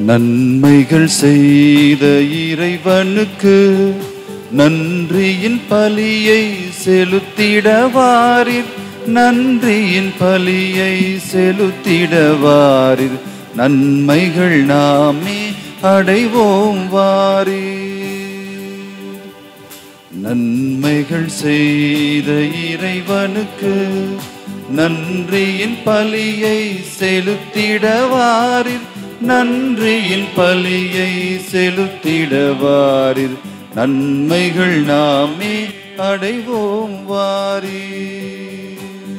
நன்மைகள் செய்த இறைவனுக்கு நன்றியின் பலியை செலுத்திடவாரிர் நன்றியின் பலியை செலுத்திடவாரிர் நன்மைகள் நாமே அடைவோம் வாரீர் நன்மைகள் செய்த இறைவனுக்கு நன்றியின் பலியை செலுத்திடவாரிர் நன்றியின் பலியை செலுத்திடவாரிர் நன்மைகள் நாமே அடைவோம் வாரீர்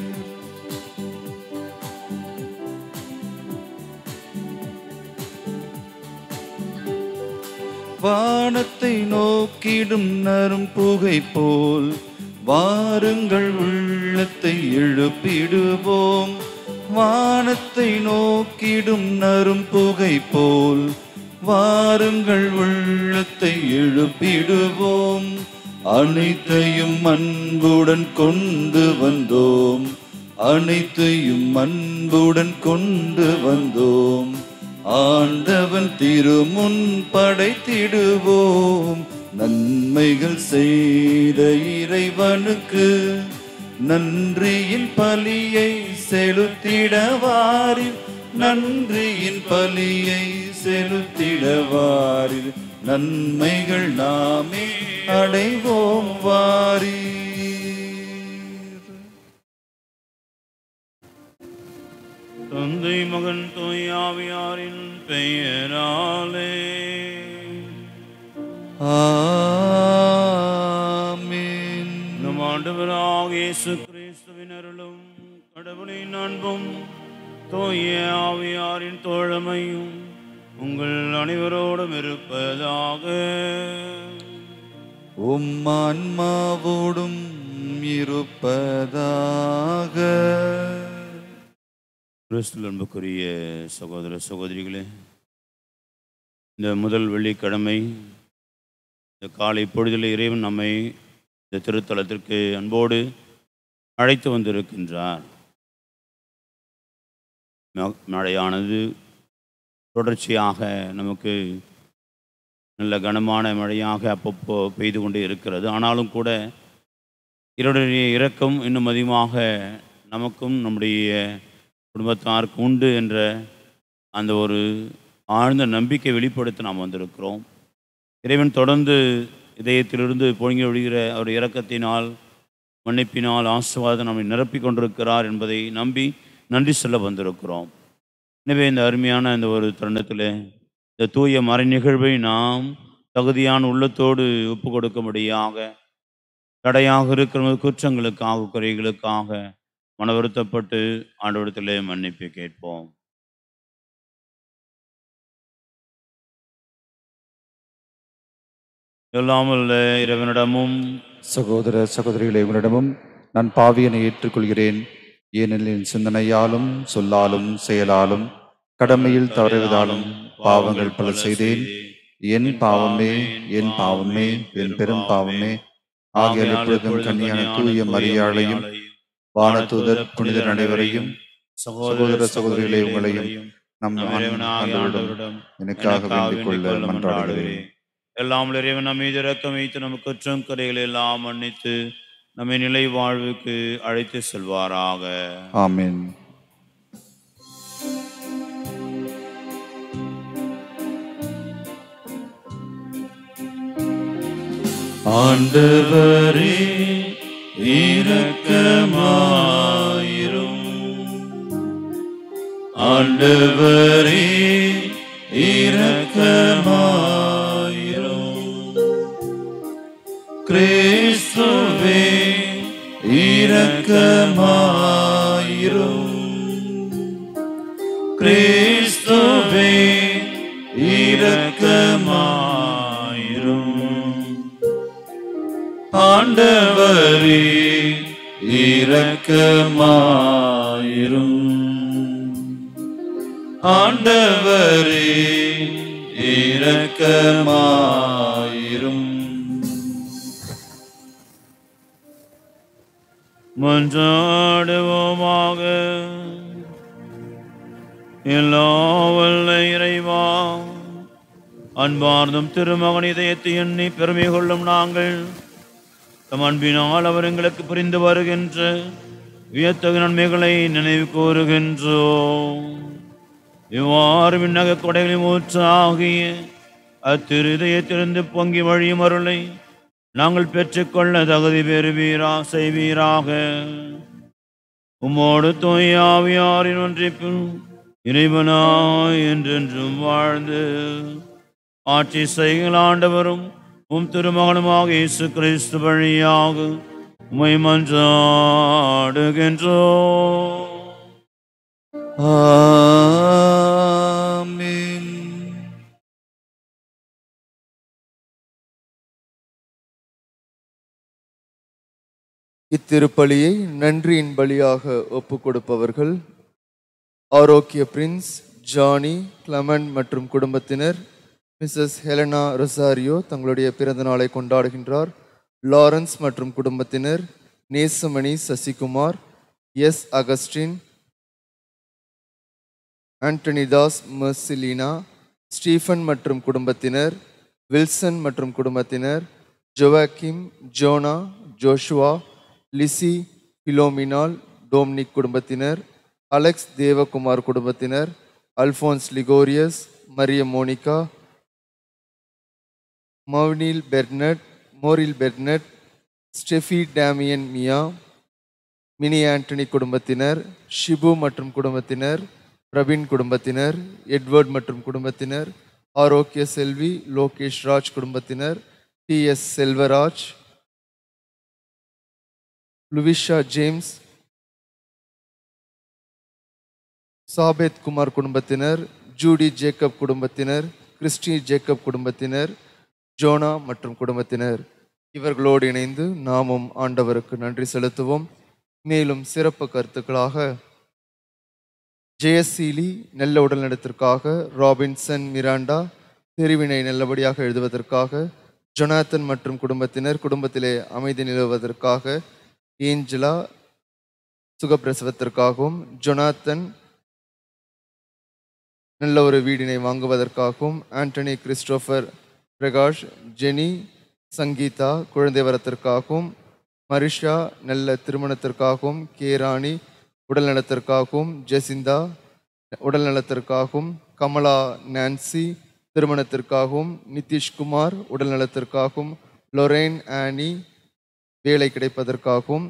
வானத்தை நோக்கிடும் நரும் புகை போல் வாருங்கள் உள்ளத்தை எழுப்பிடுவோம் வானத்தை நோக்கிடும் நரும் புகை போல் வாருங்கள் உள்ளத்தை எழுப்பிடுவோம் அனைத்தையும் அன்புடன் கொண்டு வந்தோம் அனைத்தையும் அன்புடன் கொண்டு வந்தோம் ஆண்டவன் திருமுன் படைத்திடுவோம் நன்மைகள் செய்த இறைவனுக்கு நன்றியின் பலியை செலுத்திடவாரில் நன்றியின் பலியை செலுத்திடவாரில் நன்மைகள் நாமே அடைவோம் வாரீர் தந்தை மகன் தூயாவியாரின் பெயராலே ஆமென் நம் ஆண்டவராக இயேசு கிறிஸ்துவின் அருளும் கடவுளின் அன்பும் தூய ஆவியாரின் தோழமையும் உங்கள் அனைவரோடும் இருப்பதாக உம் ஆன்மாவோடும் இருப்பதாக கிறிஸ்துவில் அன்புக்குரிய சகோதர சகோதரிகளே இந்த முதல் வெள்ளிக்கிழமை இந்த காலை பொழுதில் இறைவன் நம்மை இந்த திருத்தலத்திற்கு அன்போடு அழைத்து வந்திருக்கின்றார் ம- மழையானது தொடர்ச்சியாக நமக்கு நல்ல கனமான மழையாக அப்பப்போ பெய்து கொண்டே இருக்கிறது ஆனாலும் கூட இவருடைய இரக்கம் இன்னும் அதிகமாக நமக்கும் நம்முடைய குடும்பத்தாருக்கு உண்டு என்ற அந்த ஒரு ஆழ்ந்த நம்பிக்கை வெளிப்படுத்த நாம் வந்திருக்கிறோம் இறைவன் தொடர்ந்து இதயத்திலிருந்து பொங்கி விடுகிற அவர் இரக்கத்தினால் மன்னிப்பினால் ஆசீர்வாதம் நம்மை நிரப்பிக் கொண்டிருக்கிறார் என்பதை நம்பி நன்றி சொல்ல வந்திருக்கிறோம் எனவே இந்த அருமையான இந்த ஒரு தருணத்தில் இந்த தூய மறை நிகழ்வை நாம் தகுதியான உள்ளத்தோடு ஒப்பு கொடுக்கும்படியாக தடையாக இருக்கிற குற்றங்களுக்காக குறைகளுக்காக மன வருத்தப்பட்டு ஆண்டவரத்திலே மன்னிப்பு கேட்போம் எல்லாம் வல்ல இறைவனிடமும் சகோதர சகோதரிகளை உங்களிடமும் நான் பாவியனை ஏற்றுக்கொள்கிறேன் ஏனெனில் என் சிந்தனையாலும் சொல்லாலும் செயலாலும் கடமையில் தவறுவதாலும் பாவங்கள் பல செய்தேன் என் பாவமே என் பாவமே என் பெரும் பாவமே ஆகிய எப்பொழுதும் கன்னியான தூய மரியாளையும் வானதூதர் புனிதர் அனைவரையும் சகோதர சகோதரிகளை உங்களையும் நம் நம் இறைவனாகிய ஆண்டவரிடம் ஆண்டவரிடம் எனக்காக வேண்டிக் கொள்ள மன்றாடுகிறேன் மன்றாடுகிறேன் எல்லாம் வல்ல இறைவன் நம்மை இரக்கம் வைத்து நமக்கு குற்றம் குறைகளை எல்லாம் மன்னித்து நம்மை நிலை வாழ்வுக்கு அழைத்து செல்வாராக ஆமென் ஆண்டவரே இரக்கமாயிரும் ஆண்டவரே இரக்கமாயிரும் கிறிஸ்துவே இரக்கமாயிரும் கிறிஸ்துவே இரக்கமாயிரும் ஆண்டவரே இரக்கமாயிரும் ஆண்டவரே இரக்கமாயிரும் மன்றாடுவோமாக எல்லா வல்ல இறைவா அன்பார்ந்தும் திருமகன் இதயத்தை எண்ணி பெருமை கொள்ளும் நாங்கள் தம் அன்பினால் அவர் எங்களுக்கு புரிந்து வருகின்ற வியத்தகு நன்மைகளை நினைவு கூறுகின்றோம் இவ்வாறு விண்ணக கொடைகளின் ஊற்றாகிய அத்திருதயத்திலிருந்து பொங்கி வழியும் அருளை நாங்கள் பெற்றுக்கொள்ள தகுதி பெறுவீரா செய்வீராக உம்மோடு தூயாவியாரின் ஒன்றிப்பில் இறைவனாய் என்றென்றும் வாழ்ந்து ஆட்சி செய்கள் ஆண்டவரும் உம் திருமகனுமாக இயேசு கிறிஸ்து வழியாக உமை மன்றாடுகின்றோ ஆமென் இத்திருப்பலியை நன்றியின் பலியாக ஒப்பு கொடுப்பவர்கள் ஆரோக்கிய பிரின்ஸ் ஜானி கிளமன் மற்றும் குடும்பத்தினர் மிஸ்ஸஸ் ஹெலனா ரொசாரியோ தங்களுடைய பிறந்த நாளை கொண்டாடுகின்றார் லாரன்ஸ் மற்றும் குடும்பத்தினர் Nesamani Sasikumar S Augustine Antonydas Mercilina Stephen மற்றும் குடும்பத்தினர் வில்சன் மற்றும் குடும்பத்தினர் Joachim Jona Joshua Lissy Philominal Dominic குடும்பத்தினர் அலெக்ஸ் தேவகுமார் குடும்பத்தினர் அல்ஃபோன்ஸ் லிகோரியஸ் மரிய மோனிகா மௌனில் பெர்னட் மோரில் Bernet Steffi Damian Mia Mini Antony குடும்பத்தினர் ஷிபு மற்றும் குடும்பத்தினர் பிரவீன் குடும்பத்தினர் எட்வர்ட் மற்றும் குடும்பத்தினர் ஆரோக்கிய செல்வி லோகேஷ் ராஜ் குடும்பத்தினர் T S Selvaraj Louisa James சாபேத் குமார் குடும்பத்தினர் ஜூடி ஜேக்கப் குடும்பத்தினர் கிறிஸ்டி ஜேக்கப் குடும்பத்தினர் ஜோனா மற்றும் குடும்பத்தினர் இவர்களோடு இணைந்து நாமும் ஆண்டவருக்கு நன்றி செலுத்துவோம் மேலும் சிறப்பு கருத்துக்களாக ஜெயசீலி நல்ல உடல்நலத்திற்காக ராபின்சன் மிராண்டா தெரிவினை நல்லபடியாக எழுதுவதற்காக ஜொனாத்தன் மற்றும் குடும்பத்தினர் குடும்பத்திலே அமைதி நிலவுவதற்காக ஏஞ்சலா சுகப்பிரசவத்திற்காகவும் ஜொனாத்தன் நல்ல ஒரு வீடினை வாங்குவதற்காகவும் Antony Christopher Prakash Jenny Sangeetha குழந்தை வரத்திற்காகவும் மரிஷா நல்ல திருமணத்திற்காகவும் கே ராணி உடல்நலத்திற்காகவும் ஜெசிந்தா உடல்நலத்திற்காகவும் கமலா நான்சி திருமணத்திற்காகவும் நிதிஷ்குமார் உடல்நலத்திற்காகவும் லொரேன் ஆனி வேலை கிடைப்பதற்காகவும்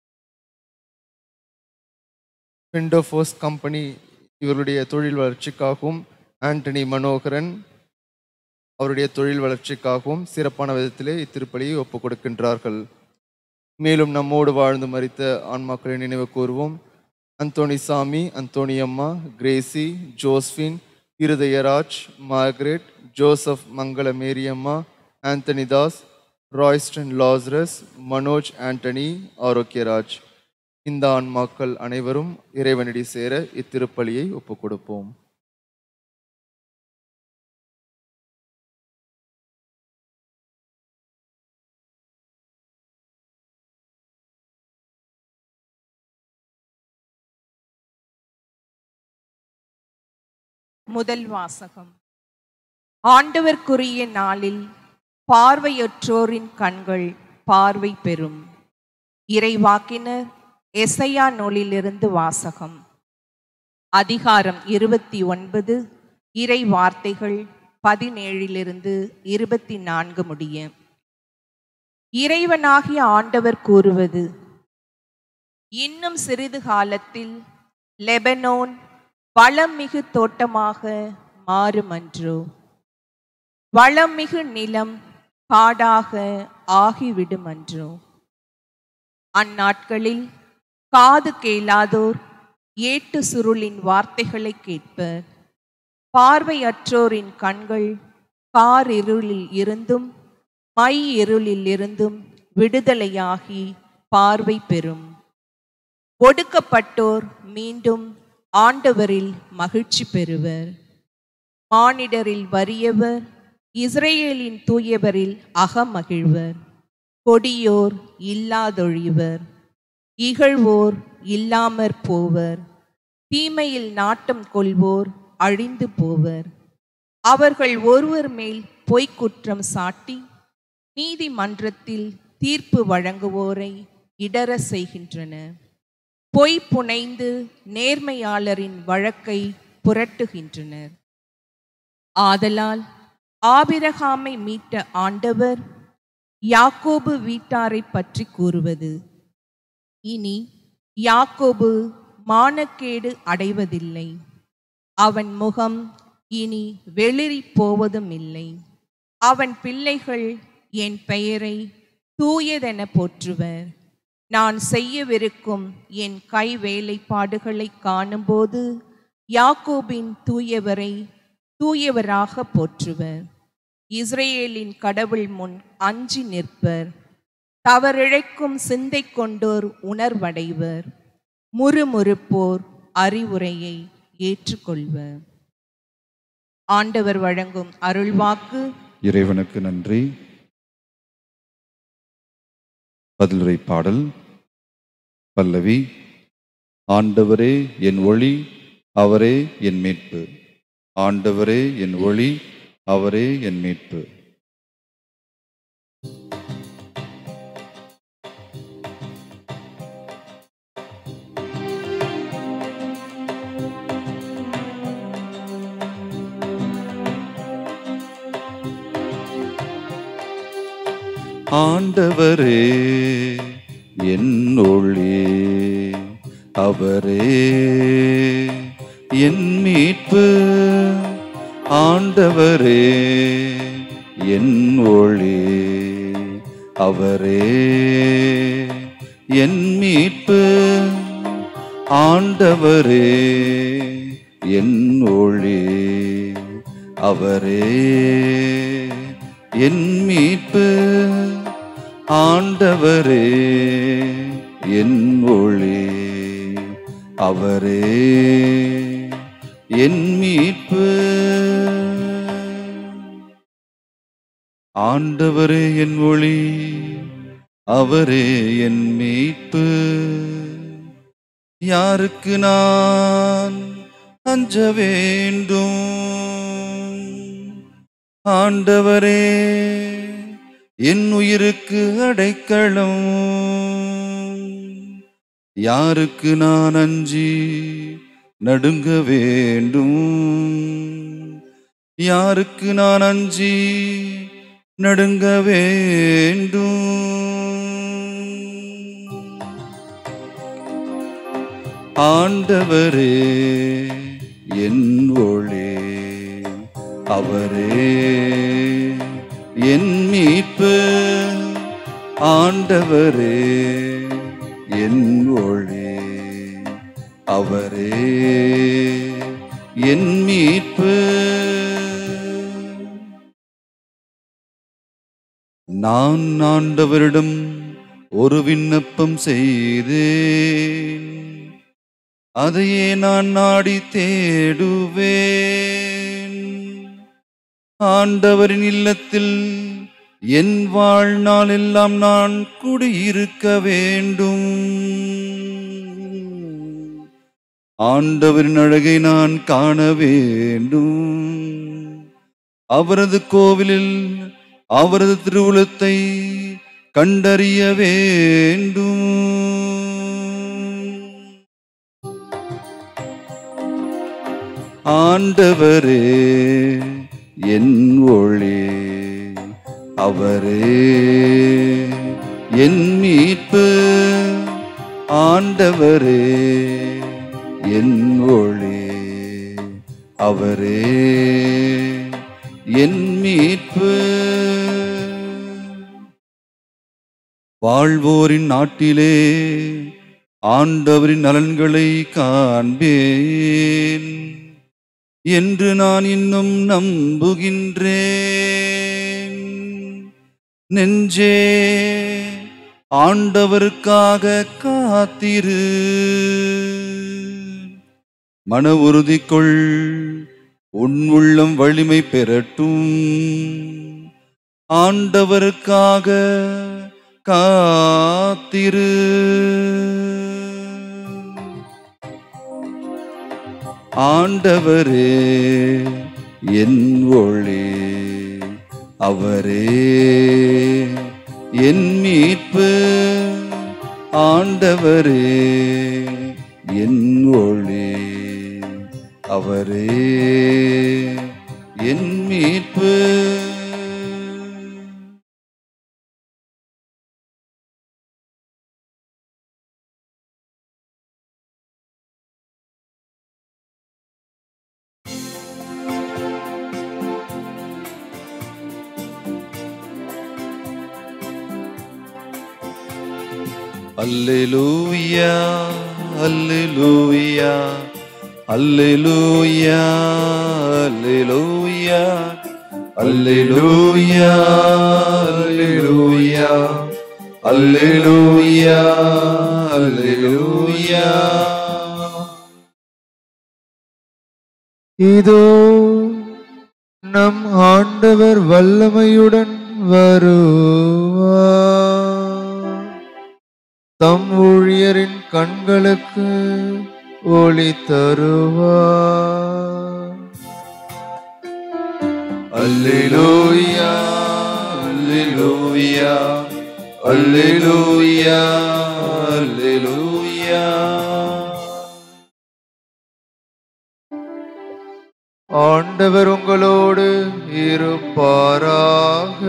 பெண்டோஃபோஸ் கம்பெனி இவருடைய தொழில் வளர்ச்சிக்காகவும் ஆண்டனி மனோகரன் அவருடைய தொழில் வளர்ச்சிக்காகவும் சிறப்பான விதத்திலே இத்திருப்பலியை ஒப்புக் கொடுக்கின்றார்கள் மேலும் நம்மோடு வாழ்ந்து மறித்த ஆன்மாக்களை நினைவு கூறுவோம் Anthony Sami Anthony Amma Gracy Josephine Irudayaraj Margaret Joseph Mangala Mariyamma Anthony Das Royston Lazarus Manoj Antony Arokiaraj இந்த ஆன்மாக்கள் அனைவரும் இறைவனடி சேர இத்திருப்பலியை ஒப்புக் கொடுப்போம் முதல் வாசகம் ஆண்டவர்க்குரிய நாளில் பார்வையற்றோரின் கண்கள் பார்வை பெறும் இறைவாக்கினர் எசையா நூலிலிருந்து வாசகம் அதிகாரம் இருபத்தி ஒன்பது இறை வார்த்தைகள் பதினேழிலிருந்து இருபத்தி நான்கு முடிய இறைவனாகிய ஆண்டவர் கூறுவது இன்னும் சிறிது காலத்தில் லெபனோன் வளமிகு தோட்டமாக மாறுமன்றோ வளமிகு நிலம் காடாக ஆகிவிடுமன்றோ அந்நாட்களில் காது கேளாதோர் ஏட்டு சுருளின் வார்த்தைகளை கேட்பர் பார்வையற்றோரின் கண்கள் கார் இருளில் இருந்தும் மை இருளில் இருந்தும் விடுதலையாகி பார்வை பெறும் ஒடுக்கப்பட்டோர் மீண்டும் ஆண்டவரில் மகிழ்ச்சி பெறுவர் மானிடரில் வறியவர் இஸ்ரேலின் தூயவரில் அகமகிழ்வர் கொடியோர் இல்லாதொழிவர் இகழ்வோர் இல்லாமற் போவர் தீமையில் நாட்டம் கொள்வோர் அழிந்து போவர் அவர்கள் ஒருவர் மேல் பொய்க் குற்றம் சாட்டி நீதிமன்றத்தில் தீர்ப்பு வழங்குவோரை இடர செய்கின்றனர் பொய் புனைந்து நேர்மையாளரின் வழக்கை புரட்டுகின்றனர் ஆதலால் ஆபிரகாமை மீட்ட ஆண்டவர் யாக்கோபு வீட்டாரை பற்றி கூறுவது இனி யாக்கோபு மானக்கேடு அடைவதில்லை அவன் முகம் இனி வெளிரி போவதும் இல்லை அவன் பிள்ளைகள் என் பெயரை தூயதென போற்றுவர் நான் செய்யவிருக்கும் என் கை வேலைப்பாடுகளை காணும்போது யாக்கோபின் தூயவரை தூயவராக போற்றுவர் இஸ்ரேலின் கடவுள் முன் அஞ்சி நிற்பர் தவறிழைக்கும் சிந்தை கொண்டோர் உணர்வடைவர் முறுமுறுப்போர் அறிவுரையை ஏற்றுக்கொள்வர் ஆண்டவர் வழங்கும் அருள்வாக்கு இறைவனுக்கு நன்றி பதிலுரை பாடல் பல்லவி ஆண்டவரே என் ஒளி அவரே என் மீட்பு ஆண்டவரே என் ஒளி அவரே என் மீட்பு ஆண்டவரே என் ஒளி அவரே என் மீட்பு ஆண்டவரே என் ஒளி அவரே என் மீட்பு ஆண்டவரே என் ஒளி அவரே என் மீட்பு ஆண்டவரே என் ஒளி அவரே என் மீட்பு ஆண்டவரே என் ஒளி அவரே என் மீட்பு யாருக்கு நான் அஞ்ச வேண்டும் ஆண்டவரே என் உயிருக்கு அடைக்கலம் யாருக்கு நான் அஞ்சி நடுங்க வேண்டும் யாருக்கு நான் அஞ்சி நடுங்க வேண்டும் ஆண்டவரே என் ஒளி அவரே என் மீட்பு ஆண்டவரே என் ஒளி அவரே என் மீட்பு நான் ஆண்டவரிடம் ஒரு விண்ணப்பம் செய்தேன் அதையே நான் நாடி தேடுவேன் ஆண்டவரின் இல்லத்தில் என் வாழ்நாள் எல்லாம் நான் குடியிருக்க வேண்டும் ஆண்டவரின் அழகை நான் காண வேண்டும் அவரது கோவிலில் அவரது திருவுளத்தை கண்டறிய வேண்டும் ஆண்டவரே என் ஒளி அவரே என் மீட்பு ஆண்டவரே என் ஒளி அவரே என் மீட்பு வாழ்வோரின் நாட்டிலே ஆண்டவரின் நலன்களை காண்பேன் என்று நான் இன்னும் நம்புகின்றேன் நெஞ்சே ஆண்டவருக்காக காத்திரு மன உறுதி கொள் உன் உள்ளம் வலிமை பெறட்டும் ஆண்டவருக்காக காத்திரு ஆண்டவரே என் ஒளி அவரே என் மீட்பு ஆண்டவரே என் ஒளி அவரே என் மீட்பு அல்லேலூயா அல்லேலூயா அல்லேலூயா அல்லேலூயா அல்லேலூயா அல்லேலூயா அல்லேலூயா அல்லேலூயா இதோ நம் ஆண்டவர் வல்லமையுடன் வருவார் தம் ஊழியரின் கண்களுக்கு ஒளி தருவார் அல்லேலூயா அல்லேலூயா அல்லேலூயா அல்லேலூயா ஆண்டவர் உங்களோடு இருப்பாராக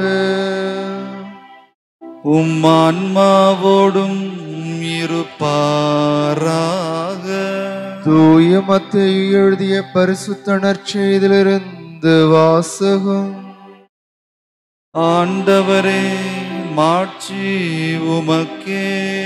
உம் ஆன்மாவோடும் இருப்பாராக தூய மத்தேயு எழுதிய பரிசுத்த நற்செய்திலிருந்து வாசகம் ஆண்டவரே மாட்சி உமக்கே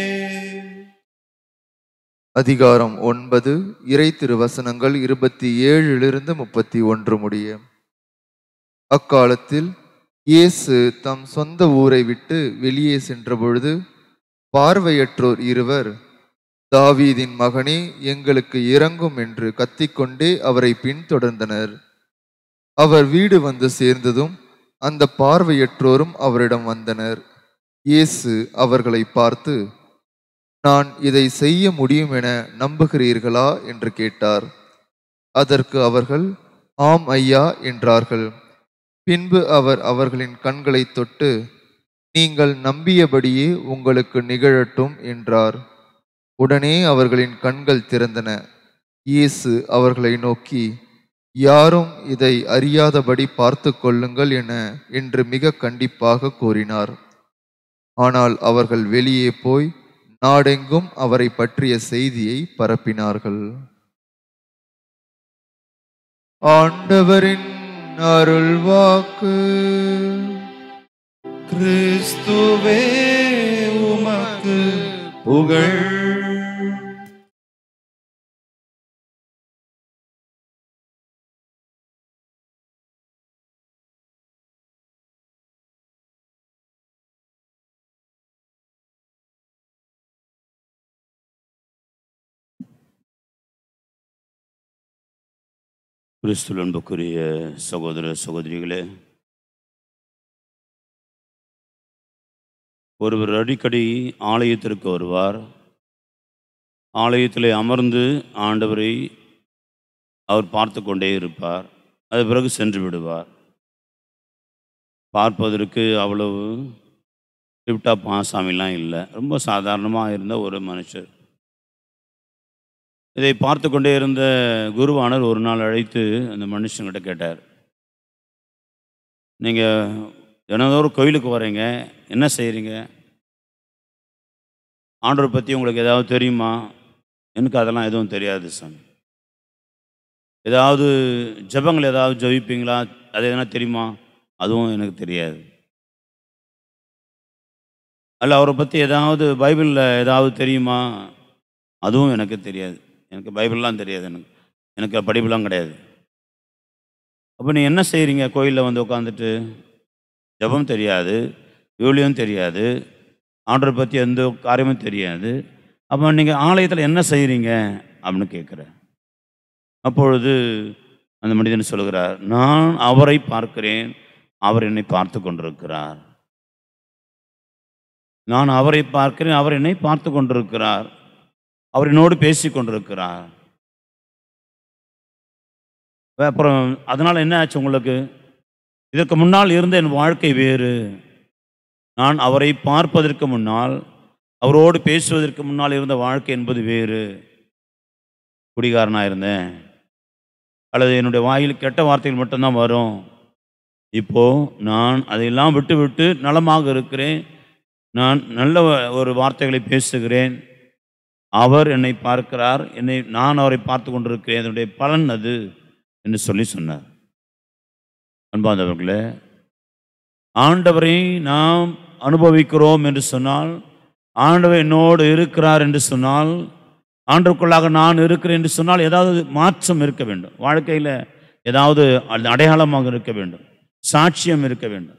அதிகாரம் ஒன்பது இறை திருவசனங்கள் இருபத்தி ஏழிலிருந்து முப்பத்தி ஒன்று முடிய அக்காலத்தில் இயேசு தம் சொந்த ஊரை விட்டு வெளியே சென்றபொழுது பார்வையற்றோர் இருவர் தாவீதின் மகனே எங்களுக்கு இறங்கும் என்று கத்திக்கொண்டே அவரை பின்தொடர்ந்தனர் அவர் வீடு வந்து சேர்ந்ததும் அந்த பார்வையற்றோரும் அவரிடம் வந்தனர் இயேசு அவர்களை பார்த்து நான் இதை செய்ய முடியும் என நம்புகிறீர்களா என்று கேட்டார் அதற்கு அவர்கள் ஆம் ஐயா என்றார்கள் பின்பு அவர் அவர்களின் கண்களை தொட்டு நீங்கள் நம்பியபடியே உங்களுக்கு நிகழட்டும் என்றார் உடனே அவர்களின் கண்கள் திறந்தன இயேசு அவர்களை நோக்கி யாரும் இதை அறியாதபடி பார்த்து கொள்ளுங்கள் என என்று மிக கண்டிப்பாக கூறினார் ஆனால் அவர்கள் வெளியே போய் நாடெங்கும் அவரை பற்றிய செய்தியை பரப்பினார்கள் ஆண்டவரின் அருள்வாக்கு கிறிஸ்துவே உமக்கு புகழ் கிறிஸ்துவ அன்புக்குரிய சகோதர சகோதரிகளே ஒருவர் அடிக்கடி ஆலயத்திற்கு வருவார் ஆலயத்திலே அமர்ந்து ஆண்டவரை அவர் பார்த்து கொண்டே இருப்பார் அது பிறகு சென்று விடுவார் பார்ப்பதற்கு அவ்வளவு டிப்டாப் ஆசாமிலாம் இல்லை ரொம்ப சாதாரணமாக இருந்த ஒரு மனுஷர் இதை பார்த்து கொண்டே இருந்த குருவானர் ஒரு நாள் அழைத்து அந்த மனுஷங்கிட்ட கேட்டார் நீங்கள் தினந்தோறும் கோயிலுக்கு வரீங்க என்ன செய்கிறீங்க ஆண்டவரை பற்றி உங்களுக்கு ஏதாவது தெரியுமா எனக்கு அதெல்லாம் எதுவும் தெரியாது சாமி ஏதாவது ஜெபங்கள் ஏதாவது ஜெபிப்பீங்களா அது எதனா தெரியுமா அதுவும் எனக்கு தெரியாது அல்ல அவரை பற்றி ஏதாவது பைபிளில் ஏதாவது தெரியுமா அதுவும் எனக்கு தெரியாது எனக்கு பைபிள்லாம் தெரியாது எனக்கு எனக்கு படிப்புலாம் கிடையாது அப்போ நீ என்ன செய்கிறீங்க கோயிலில் வந்து உட்காந்துட்டு ஜெபம் தெரியாது விவிலியம் தெரியாது ஆண்டரை பற்றி எந்த காரியமும் தெரியாது அப்போ நீங்கள் ஆலயத்தில் என்ன செய்கிறீங்க அப்படின்னு கேட்குறேன் அப்பொழுது அந்த மனிதன் சொல்கிறார் நான் அவரை பார்க்கிறேன் அவர் என்னை பார்த்து கொண்டிருக்கிறார் நான் அவரை பார்க்கிறேன் அவர் என்னை பார்த்து கொண்டிருக்கிறார் அவர் என்னோடு பேசி கொண்டிருக்கிறார் அப்புறம் அதனால் என்ன ஆச்சு உங்களுக்கு இதற்கு முன்னால் இருந்த என் வாழ்க்கை வேறு நான் அவரை பார்ப்பதற்கு முன்னால் அவரோடு பேசுவதற்கு முன்னால் இருந்த வாழ்க்கை என்பது வேறு குடிகாரனாக இருந்தேன் அல்லது என்னுடைய வாயில் கெட்ட வார்த்தைகள் மட்டும்தான் வரும் இப்போ நான் அதையெல்லாம் விட்டு விட்டு நலமாக இருக்கிறேன் நான் நல்ல ஒரு வார்த்தைகளை பேசுகிறேன் அவர் என்னை பார்க்கிறார் என்னை நான் அவரை பார்த்து கொண்டிருக்கிறேன் அதனுடைய பலன் அது என்று சொல்லி சொன்னார் அன்பாந்தவர்களே ஆண்டவரை நாம் அனுபவிக்கிறோம் என்று சொன்னால் ஆண்டவர் என்னோடு இருக்கிறார் என்று சொன்னால் ஆண்டவருக்குள்ளாக நான் இருக்கிறேன் என்று சொன்னால் ஏதாவது மாற்றம் இருக்க வேண்டும் வாழ்க்கையில் ஏதாவது அது அடையாளமாக இருக்க வேண்டும் சாட்சியம் இருக்க வேண்டும்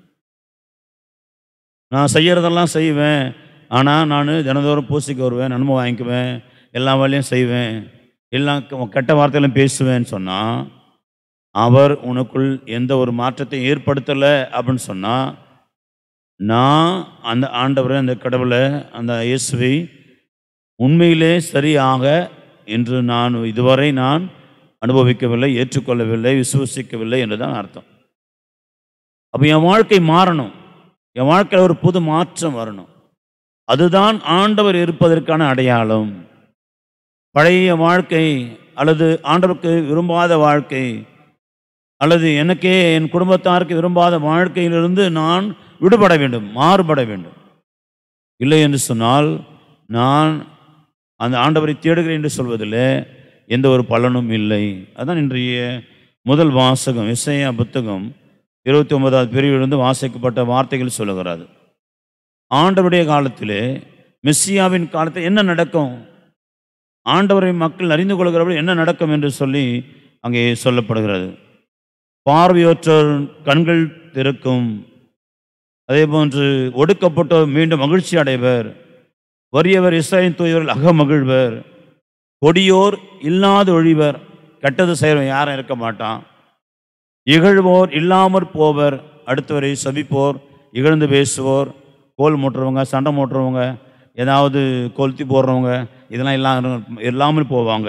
நான் செய்யறதெல்லாம் செய்வேன் ஆனால் நான் தினந்தோறும் பூசிக்கு வருவேன் நன்மை வாங்கிக்குவேன் எல்லா வேலையும் செய்வேன் எல்லாம் க- கெட்ட வார்த்தையிலும் பேசுவேன்னு சொன்னால் அவர் உனக்குள் எந்த ஒரு மாற்றத்தையும் ஏற்படுத்தலை அப்படின்னு சொன்னால் நான் அந்த ஆண்டவரை அந்த கடவுளை அந்த இயேசுவை உண்மையிலே சரியாக என்று நான் இதுவரை நான் அனுபவிக்கவில்லை ஏற்றுக்கொள்ளவில்லை விசுவசிக்கவில்லை என்று தான் அர்த்தம் அப்போ என் வாழ்க்கை மாறணும் என் வாழ்க்கையில் ஒரு புது மாற்றம் வரணும் அதுதான் ஆண்டவர் இருப்பதற்கான அடையாளம் பழைய வாழ்க்கை அல்லது ஆண்டவருக்கு விரும்பாத வாழ்க்கை அல்லது எனக்கே என் குடும்பத்தாருக்கு விரும்பாத வாழ்க்கையிலிருந்து நான் விடுபட வேண்டும் மாறுபட வேண்டும் இல்லை என்று சொன்னால் நான் அந்த ஆண்டவரை தேடுகிறேன் என்று சொல்வதில் எந்த ஒரு பலனும் இல்லை அதான் இன்றைய முதல் வாசகம் இசையா புத்தகம் இருபத்தி ஒன்பதாவது பிரிவிலிருந்து வாசிக்கப்பட்ட வார்த்தைகள் சொல்லுகிறது ஆண்டவருடைய காலத்திலே மெஸ்ஸியாவின் காலத்தில் என்ன நடக்கும் ஆண்டவரை மக்கள் அறிந்து கொள்கிறவர்கள் என்ன நடக்கும் என்று சொல்லி அங்கே சொல்லப்படுகிறது பார்வையற்றோர் கண்கள் திறக்கும் அதே போன்று ஒடுக்கப்பட்டோர் மீண்டும் மகிழ்ச்சி அடைவர் வறியவர் இஸ்ராயின் தூயவர்கள் அகமகிழ்வர் கொடியோர் இல்லாது ஒழிவர் கெட்டது செய்கிறவன் யாரும் இருக்க மாட்டான் இகழ்வோர் இல்லாமற் போவர் அடுத்தவரை சபிப்போர் இகழ்ந்து பேசுவோர் கோல் மூட்டுறவங்க சண்டை மூட்டுறவங்க ஏதாவது கொளுத்தி போடுறவங்க இதெல்லாம் எல்லாம் இல்லாமல் போவாங்க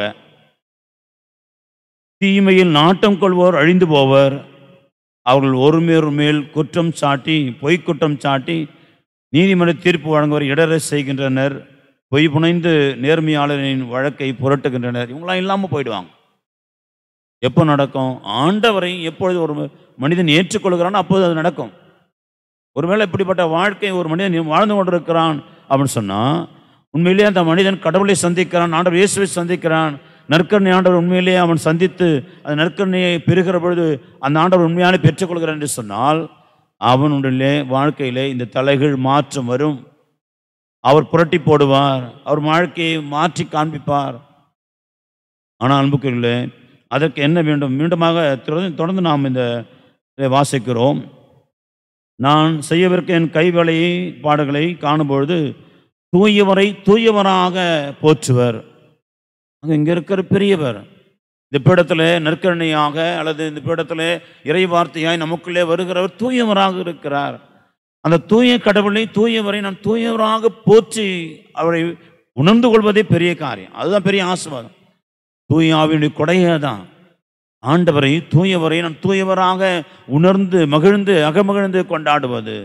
தீமையில் நாட்டம் கொள்வோர் அழிந்து போவர் அவர்கள் ஒருமேர் மேல் குற்றம் சாட்டி பொய் குற்றம் சாட்டி நீதிமன்ற தீர்ப்பு வழங்குவர் இடரை செய்கின்றனர் பொய் புனைந்து நேர்மையாளரின் வழக்கை புரட்டுகின்றனர் இவங்களாம் இல்லாமல் போயிடுவாங்க எப்போ நடக்கும் ஆண்டவரை எப்பொழுது ஒரு மனிதன் ஏற்றுக்கொள்கிறானோ அப்போது அது நடக்கும் ஒருவேளை இப்படிப்பட்ட வாழ்க்கை ஒரு மனிதன் வாழ்ந்து கொண்டிருக்கிறான் அப்படின்னு சொன்னால் உண்மையிலேயே அந்த மனிதன் கடவுளை சந்திக்கிறான் ஆண்டவர் இயேசுவை சந்திக்கிறான் நற்கருணை ஆண்டவர் உண்மையிலேயே அவன் சந்தித்து அந்த நற்கருணையை பெறுகிற பொழுது அந்த ஆண்டவர் உண்மையான பெற்றுக்கொள்கிறான் என்று சொன்னால் அவனுடைய வாழ்க்கையிலே இந்த தலைகள் மாற்றம் வரும் அவர் புரட்டி போடுவார் அவர் வாழ்க்கையை மாற்றி காண்பிப்பார் ஆனால் அன்புக்குள்ளே அதற்கு என்ன வேண்டும் மீண்டுமாக தொடர்ந்து தொடர்ந்து நாம் இந்த இதை வாசிக்கிறோம் நான் செய்யவிருக்க என் கைவளையை பாடுகளை காணும்பொழுது தூயவரை தூயவராக போற்றுவர் அங்கே இங்கே இருக்கிற பெரியவர் இந்த பீடத்தில் நற்கரணையாக அல்லது இந்த பீடத்தில் இறை வார்த்தையாய் நமக்குள்ளே வருகிறவர் தூயவராக இருக்கிறார் அந்த தூய கடவுளை தூயவரை நான் தூயவராக போற்றி அவரை உணர்ந்து கொள்வதே பெரிய காரியம் அதுதான் பெரிய ஆசீர்வாதம் தூய ஆவியுடைய கொடையே தான் ஆண்டவரை தூயவரை நான் தூயவராக உணர்ந்து மகிழ்ந்து அகமகிழ்ந்து கொண்டாடுவது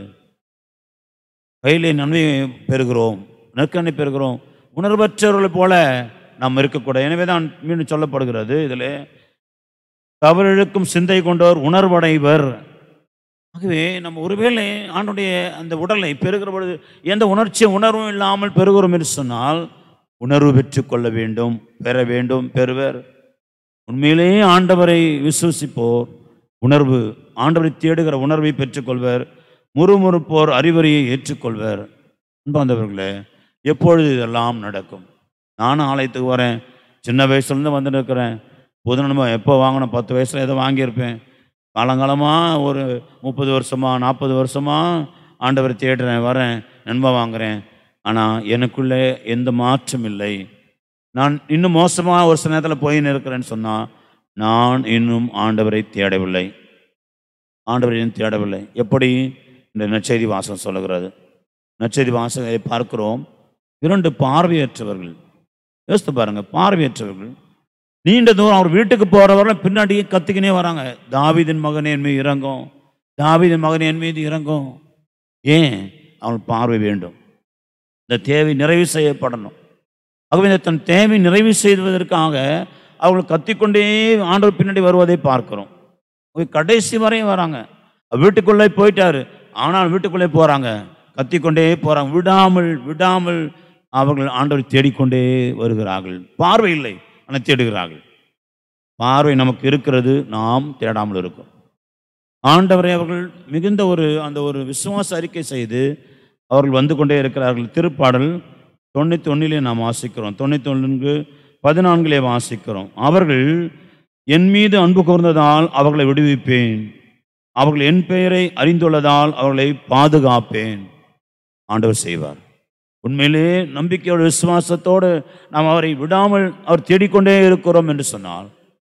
கையிலே நன்மை பெறுகிறோம் நற்கண்ணை பெறுகிறோம் உணர்வற்றவர்களைப் போல நாம் இருக்கக்கூடாது எனவே தான் மீண்டும் சொல்லப்படுகிறது இதில் தவறிழுக்கும் சிந்தை கொண்டவர் உணர்வடைவர் ஆகவே நம்ம ஒருவேளை ஆண்டுடைய அந்த உடலை பெறுகிற பொழுது எந்த உணர்ச்சியும் உணர்வும் இல்லாமல் பெறுகிறோம் என்று சொன்னால் உணர்வு பெற்றுக்கொள்ள வேண்டும் பெற வேண்டும் பெறுவர் உண்மையிலேயே ஆண்டவரை விசுவசிப்போர் உணர்வு ஆண்டவரை தேடுகிற உணர்வை பெற்றுக்கொள்வர் முறுமுறுப்போர் அறிவுரையை ஏற்றுக்கொள்வர் அன்பாந்தவர்களே எப்பொழுது இதெல்லாம் நடக்கும் நானும் ஆலயத்துக்கு வரேன் சின்ன வயசுலேருந்து வந்துட்டு இருக்கிறேன் புது நன்மை எப்போ வாங்கினேன் பத்து வயசில் ஏதோ வாங்கியிருப்பேன் காலங்காலமாக ஒரு முப்பது வருஷமா நாற்பது வருஷமா ஆண்டவரை தேடுறேன் வரேன் நன்மை வாங்குறேன் ஆனால் எனக்குள்ளே எந்த மாற்றம் இல்லை நான் இன்னும் மோசமாக ஒரு சில நேரத்தில் போயின்னு இருக்கிறேன்னு சொன்னால் நான் இன்னும் ஆண்டவரை தேடவில்லை ஆண்டவரை இன்னும் தேடவில்லை எப்படி இந்த நற்செய்தி வாசகம் சொல்லுகிறது நற்செய்தி வாசகத்தை பார்க்கிறோம் இரண்டு பார்வையற்றவர்கள் யோசித்து பாருங்க பார்வையற்றவர்கள் நீண்ட தூரம் அவர் வீட்டுக்கு போறவரை பின்னாடியே கத்திக்கினே வராங்க தாவீதின் மகனே என் மீது இறங்கும் தாவீதின் மகனே என் மீது இறங்கும் ஏன் அவன் பார்வை வேண்டும் இந்த தேவை நிறைவு செய்யப்படணும் ஆகவே இந்த தன் தேவை நிறைவு செய்வதற்காக அவர்கள் கத்திக்கொண்டே ஆண்டவர் பின்னாடி வருவதை பார்க்கிறோம் அவங்க கடைசி வரையும் வராங்க வீட்டுக்குள்ளே போயிட்டாரு ஆனால் வீட்டுக்குள்ளே போறாங்க கத்திக்கொண்டே போறாங்க விடாமல் விடாமல் அவர்கள் ஆண்டவரை தேடிக்கொண்டே வருகிறார்கள் பார்வை இல்லை ஆனால் தேடுகிறார்கள் பார்வை நமக்கு இருக்கிறது நாம் தேடாமல் இருக்கோம் ஆண்டவரை அவர்கள் மிகுந்த ஒரு அந்த ஒரு விசுவாச அறிக்கை செய்து அவர்கள் வந்து கொண்டே இருக்கிறார்கள் திருப்பாடல் தொண்ணூற்றி ஒன்றிலே நாம் வாசிக்கிறோம் தொண்ணூற்றி ஒன்றுக்கு பதினான்கிலே வாசிக்கிறோம் அவர்கள் என் மீது அன்பு கூர்ந்ததால் அவர்களை விடுவிப்பேன் அவர்கள் என் பெயரை அறிந்துள்ளதால் அவர்களை பாதுகாப்பேன் ஆண்டவர் செய்வார் உண்மையிலே நம்பிக்கையோட விசுவாசத்தோடு நாம் அவரை விடாமல் அவர் தேடிக்கொண்டே இருக்கிறோம் என்று சொன்னால்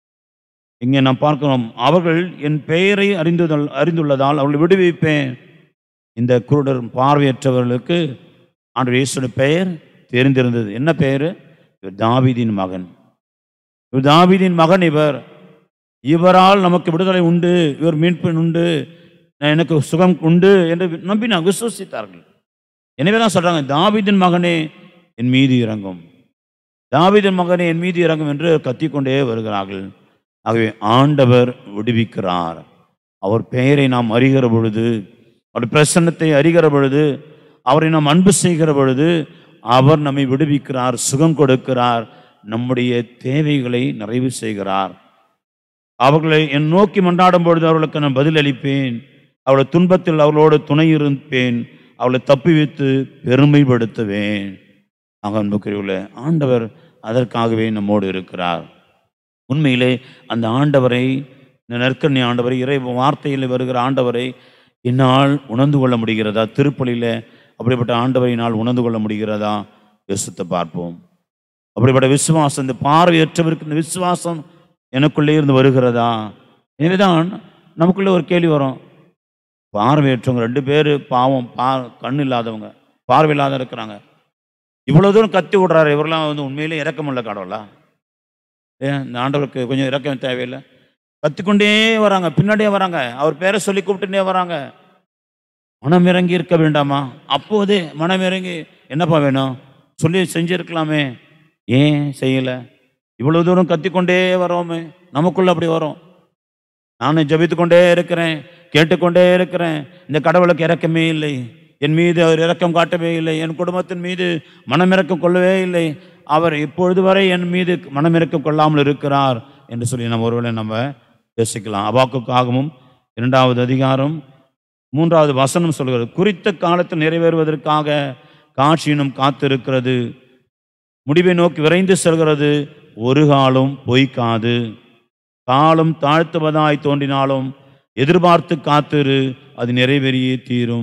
இங்கே நாம் பார்க்கிறோம் அவர்கள் என் பெயரை அறிந்துதல் அறிந்துள்ளதால் அவர்களை விடுவிப்பேன் இந்த குருடர் பார்வையற்றவர்களுக்கு ஆண்டவர் இயேசுடைய பெயர் தெரிந்திருந்தது என்ன பெயர் இவர் தாவீதின் மகன் இவர் தாவீதின் மகன் இவர் இவரால் நமக்கு விடுதலை உண்டு இவர் மீட்பு உண்டு எனக்கு சுகம் உண்டு என்று நம்பினார் விசுவசித்தார்கள் எனவே தான் சொல்றாங்க தாவீதின் மகனே என் மீது இறங்கும் தாவீதின் மகனே என் மீது இறங்கும் என்று கத்திக்கொண்டே வருகிறார்கள் ஆகவே ஆண்டவர் விடுவிக்கிறார் அவர் பெயரை நாம் அறிகிற பொழுது அவர் பிரசன்னத்தை அறிகிற பொழுது அவரை நாம் அன்பு செய்கிற பொழுது அவர் நம்மை விடுவிக்கிறார் சுகம் கொடுக்கிறார் நம்முடைய தேவைகளை நிறைவு செய்கிறார் அவர்களை என் நோக்கி மன்றாடும் பொழுது அவர்களுக்கு நான் பதில் அளிப்பேன் அவளை துன்பத்தில் அவர்களோடு துணை இருப்பேன் அவளை தப்பி வைத்து பெருமைப்படுத்துவேன் ஆக அன்புக்குரியவர்களே ஆண்டவர் அதற்காகவே நம்மோடு இருக்கிறார் உண்மையிலே அந்த ஆண்டவரை இந்த நற்கண்ணி ஆண்டவரை இறை வார்த்தையில் வருகிற ஆண்டவரை என்னால் உணர்ந்து கொள்ள முடிகிறதா திருப்பலியில் அப்படிப்பட்ட ஆண்டவரை என்னால் உணர்ந்து கொள்ள முடிகிறதா யோசித்து பார்ப்போம் அப்படிப்பட்ட விசுவாசம் இந்த பார்வையற்றவருக்கு இந்த விசுவாசம் எனக்குள்ளே இருந்து வருகிறதா எனவேதான் நமக்குள்ளே ஒரு கேள்வி வரும் பார்வையற்றவங்க ரெண்டு பேர் பாவம் பா கண் இல்லாதவங்க பார்வை இல்லாத இருக்கிறாங்க இவ்வளோ தூரம் கத்தி விடுறாரு இவரெல்லாம் வந்து உண்மையிலே இறக்கமுள்ள கடவுளா ஏன் இந்த ஆண்டவருக்கு கொஞ்சம் இறக்கம் தேவையில்லை கத்திக்கொண்டே வராங்க பின்னாடியே வராங்க அவர் பேரை சொல்லி கூப்பிட்டுட்டே வராங்க மனம் இறங்கி இருக்க வேண்டாமா அப்போதே மனம் இறங்கி என்னப்பா வேணும் சொல்லி செஞ்சிருக்கலாமே ஏன் செய்யலை இவ்வளோ தூரம் கத்திக்கொண்டே வரோமே நமக்குள்ள அப்படி வரும் நானும் ஜெபித்து கொண்டே இருக்கிறேன் கேட்டுக்கொண்டே இருக்கிறேன் இந்த கடவுளுக்கு இறக்கமே இல்லை என் மீது அவர் இரக்கம் காட்டவே இல்லை என் குடும்பத்தின் மீது மனமிறக்கம் கொள்ளவே இல்லை அவர் இப்பொழுது வரை என் மீது மனமிறக்கம் கொள்ளாமல் இருக்கிறார் என்று சொல்லி நம்ம ஒருவேளை நம்ம யோசிக்கலாம் அவாக்குக்காகவும் இரண்டாவது அதிகாரம் மூன்றாவது வசனம் சொல்கிறது குறித்த காலத்தில் நிறைவேறுவதற்காக காட்சியினும் காத்திருக்கிறது முடிவை நோக்கி விரைந்து செல்கிறது ஒரு காலம் பொய்க்காது காலம் தாழ்த்துவதாய் தோன்றினாலும் எதிர்பார்த்து காத்திரு அது நிறைவேறியே தீரும்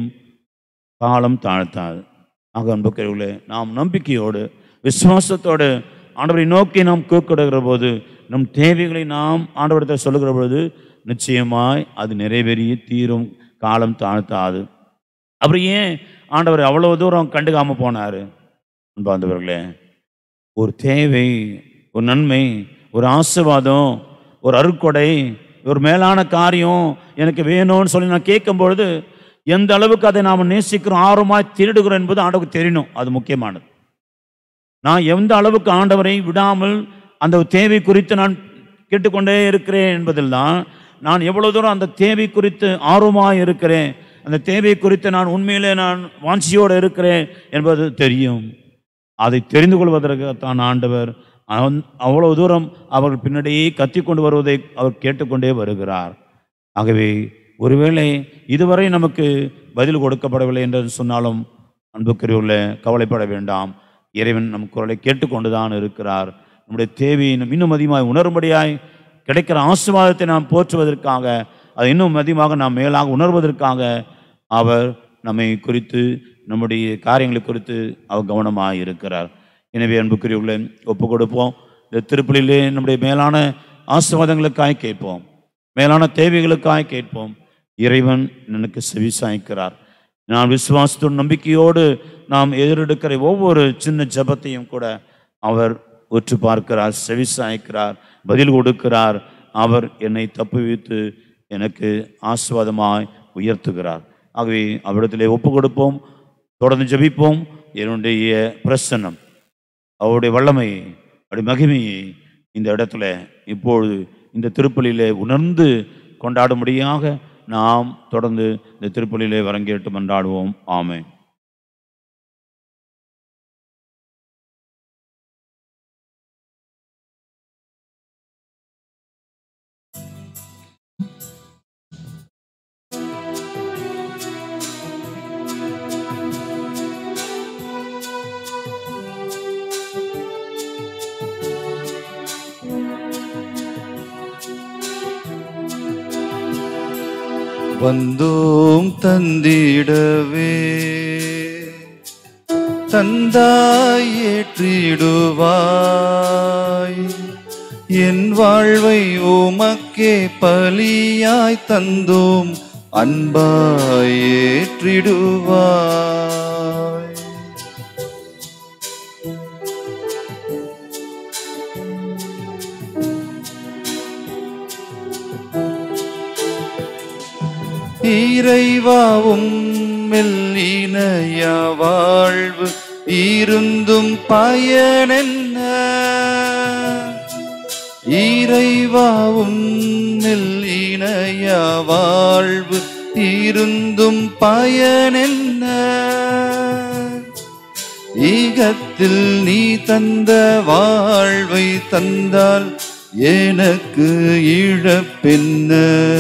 காலம் தாழ்த்தாது ஆக அன்புக்கிறவர்களே நாம் நம்பிக்கையோடு விசுவாசத்தோடு ஆண்டவரை நோக்கி நாம் கூப்பிடுகிற போது நம் தேவைகளை நாம் ஆண்டவரத்தை சொல்லுகிற பொழுது நிச்சயமாய் அது நிறைவேறியே தீரும் காலம் தாழ்த்தாது அப்புறம் ஏன் ஆண்டவர் அவ்வளவு தூரம் கண்டுக்காம போனார் அன்பாந்தவர்களே ஒரு தேவை ஒரு நன்மை ஒரு ஆசீர்வாதம் ஒரு அருட்கொடை ஒரு மேலான காரியம் எனக்கு வேணும்னு சொல்லி நான் கேட்கும் பொழுது எந்த அளவுக்கு அதை நாம் நேசிக்கிறோம் ஆர்வமாய் திருடுகிறோம் என்பது ஆண்டவருக்கு தெரியணும் அது முக்கியமானது நான் எந்த அளவுக்கு ஆண்டவரை விடாமல் அந்த தேவை குறித்து நான் கேட்டுக்கொண்டே இருக்கிறேன் என்பதெல்லாம் நான் எவ்வளவு தூரம் அந்த தேவை குறித்து ஆர்வமாக இருக்கிறேன் அந்த தேவை குறித்து நான் உண்மையிலே நான் வாஞ்சியோடு இருக்கிறேன் என்பது தெரியும் அதை தெரிந்து கொள்வதற்கு தான் ஆண்டவர் அவன் அவ்வளவு தூரம் அவர்கள் பின்னாடியே கத்தி கொண்டு வருவதை அவர் கேட்டுக்கொண்டே வருகிறார் ஆகவே ஒருவேளை இதுவரை நமக்கு பதில் கொடுக்கப்படவில்லை என்று சொன்னாலும் அன்புக்குரியவுள்ள கவலைப்பட வேண்டாம் இறைவன் நம் குரலை கேட்டுக்கொண்டு தான் இருக்கிறார் நம்முடைய தேவையை இன்னும் இன்னும் அதிகமாக உணரும்படியாய் கிடைக்கிற ஆசீர்வாதத்தை நாம் போற்றுவதற்காக அதை இன்னும் அதிகமாக நாம் மேலாக உணர்வதற்காக அவர் நம்மை குறித்து நம்முடைய காரியங்களை குறித்து அவர் கவனமாக இருக்கிறார் எனவே அன்புக்குரியவர்களே ஒப்பு கொடுப்போம் இந்த திருப்பலியிலே நம்முடைய மேலான ஆசீர்வாதங்களுக்காய் கேட்போம் மேலான தேவைகளுக்காய் கேட்போம் இறைவன் எனக்கு செவி சாய்க்கிறார் நான் விசுவாசத்தோடு நம்பிக்கையோடு நாம் எதிரெடுக்கிற ஒவ்வொரு சின்ன ஜெபத்தையும் கூட அவர் உற்று பார்க்கிறார் செவிசாய்க்கிறார் பதில் கொடுக்கிறார் அவர் என்னை தப்புவித்து எனக்கு ஆஸ்வாதமாய் உயர்த்துகிறார் ஆகவே அவரிடத்திலே ஒப்பு கொடுப்போம் தொடர்ந்து ஜெபிப்போம் என்னுடைய பிரசன்னம் அவருடைய வல்லமையை அவருடைய மகிமையை இந்த இடத்துல இப்பொழுது இந்த திருப்பலியிலே உணர்ந்து கொண்டாடும்படியாக நாம் தொடர்ந்து இந்த திருப்பலியிலே வரங்கேட்டு மன்றாடுவோம் ஆமென் வந்தோம் தந்திடவே தந்தாய் ஏற்றிடுவாய் என் வாழ்வை உமக்கே பலியாய் தந்தோம் அன்பாய் ஏற்றிடுவாய் இறைவாவும் மெல்லினைய வாழ்வு இருந்தும் பயனென்ன இறைவாவும் மெல்லினைய வாழ்வு இருந்தும் பயனென்ன ஈகத்தில் நீ தந்த வாழ்வை தந்தால் எனக்கு இழப்பென்ன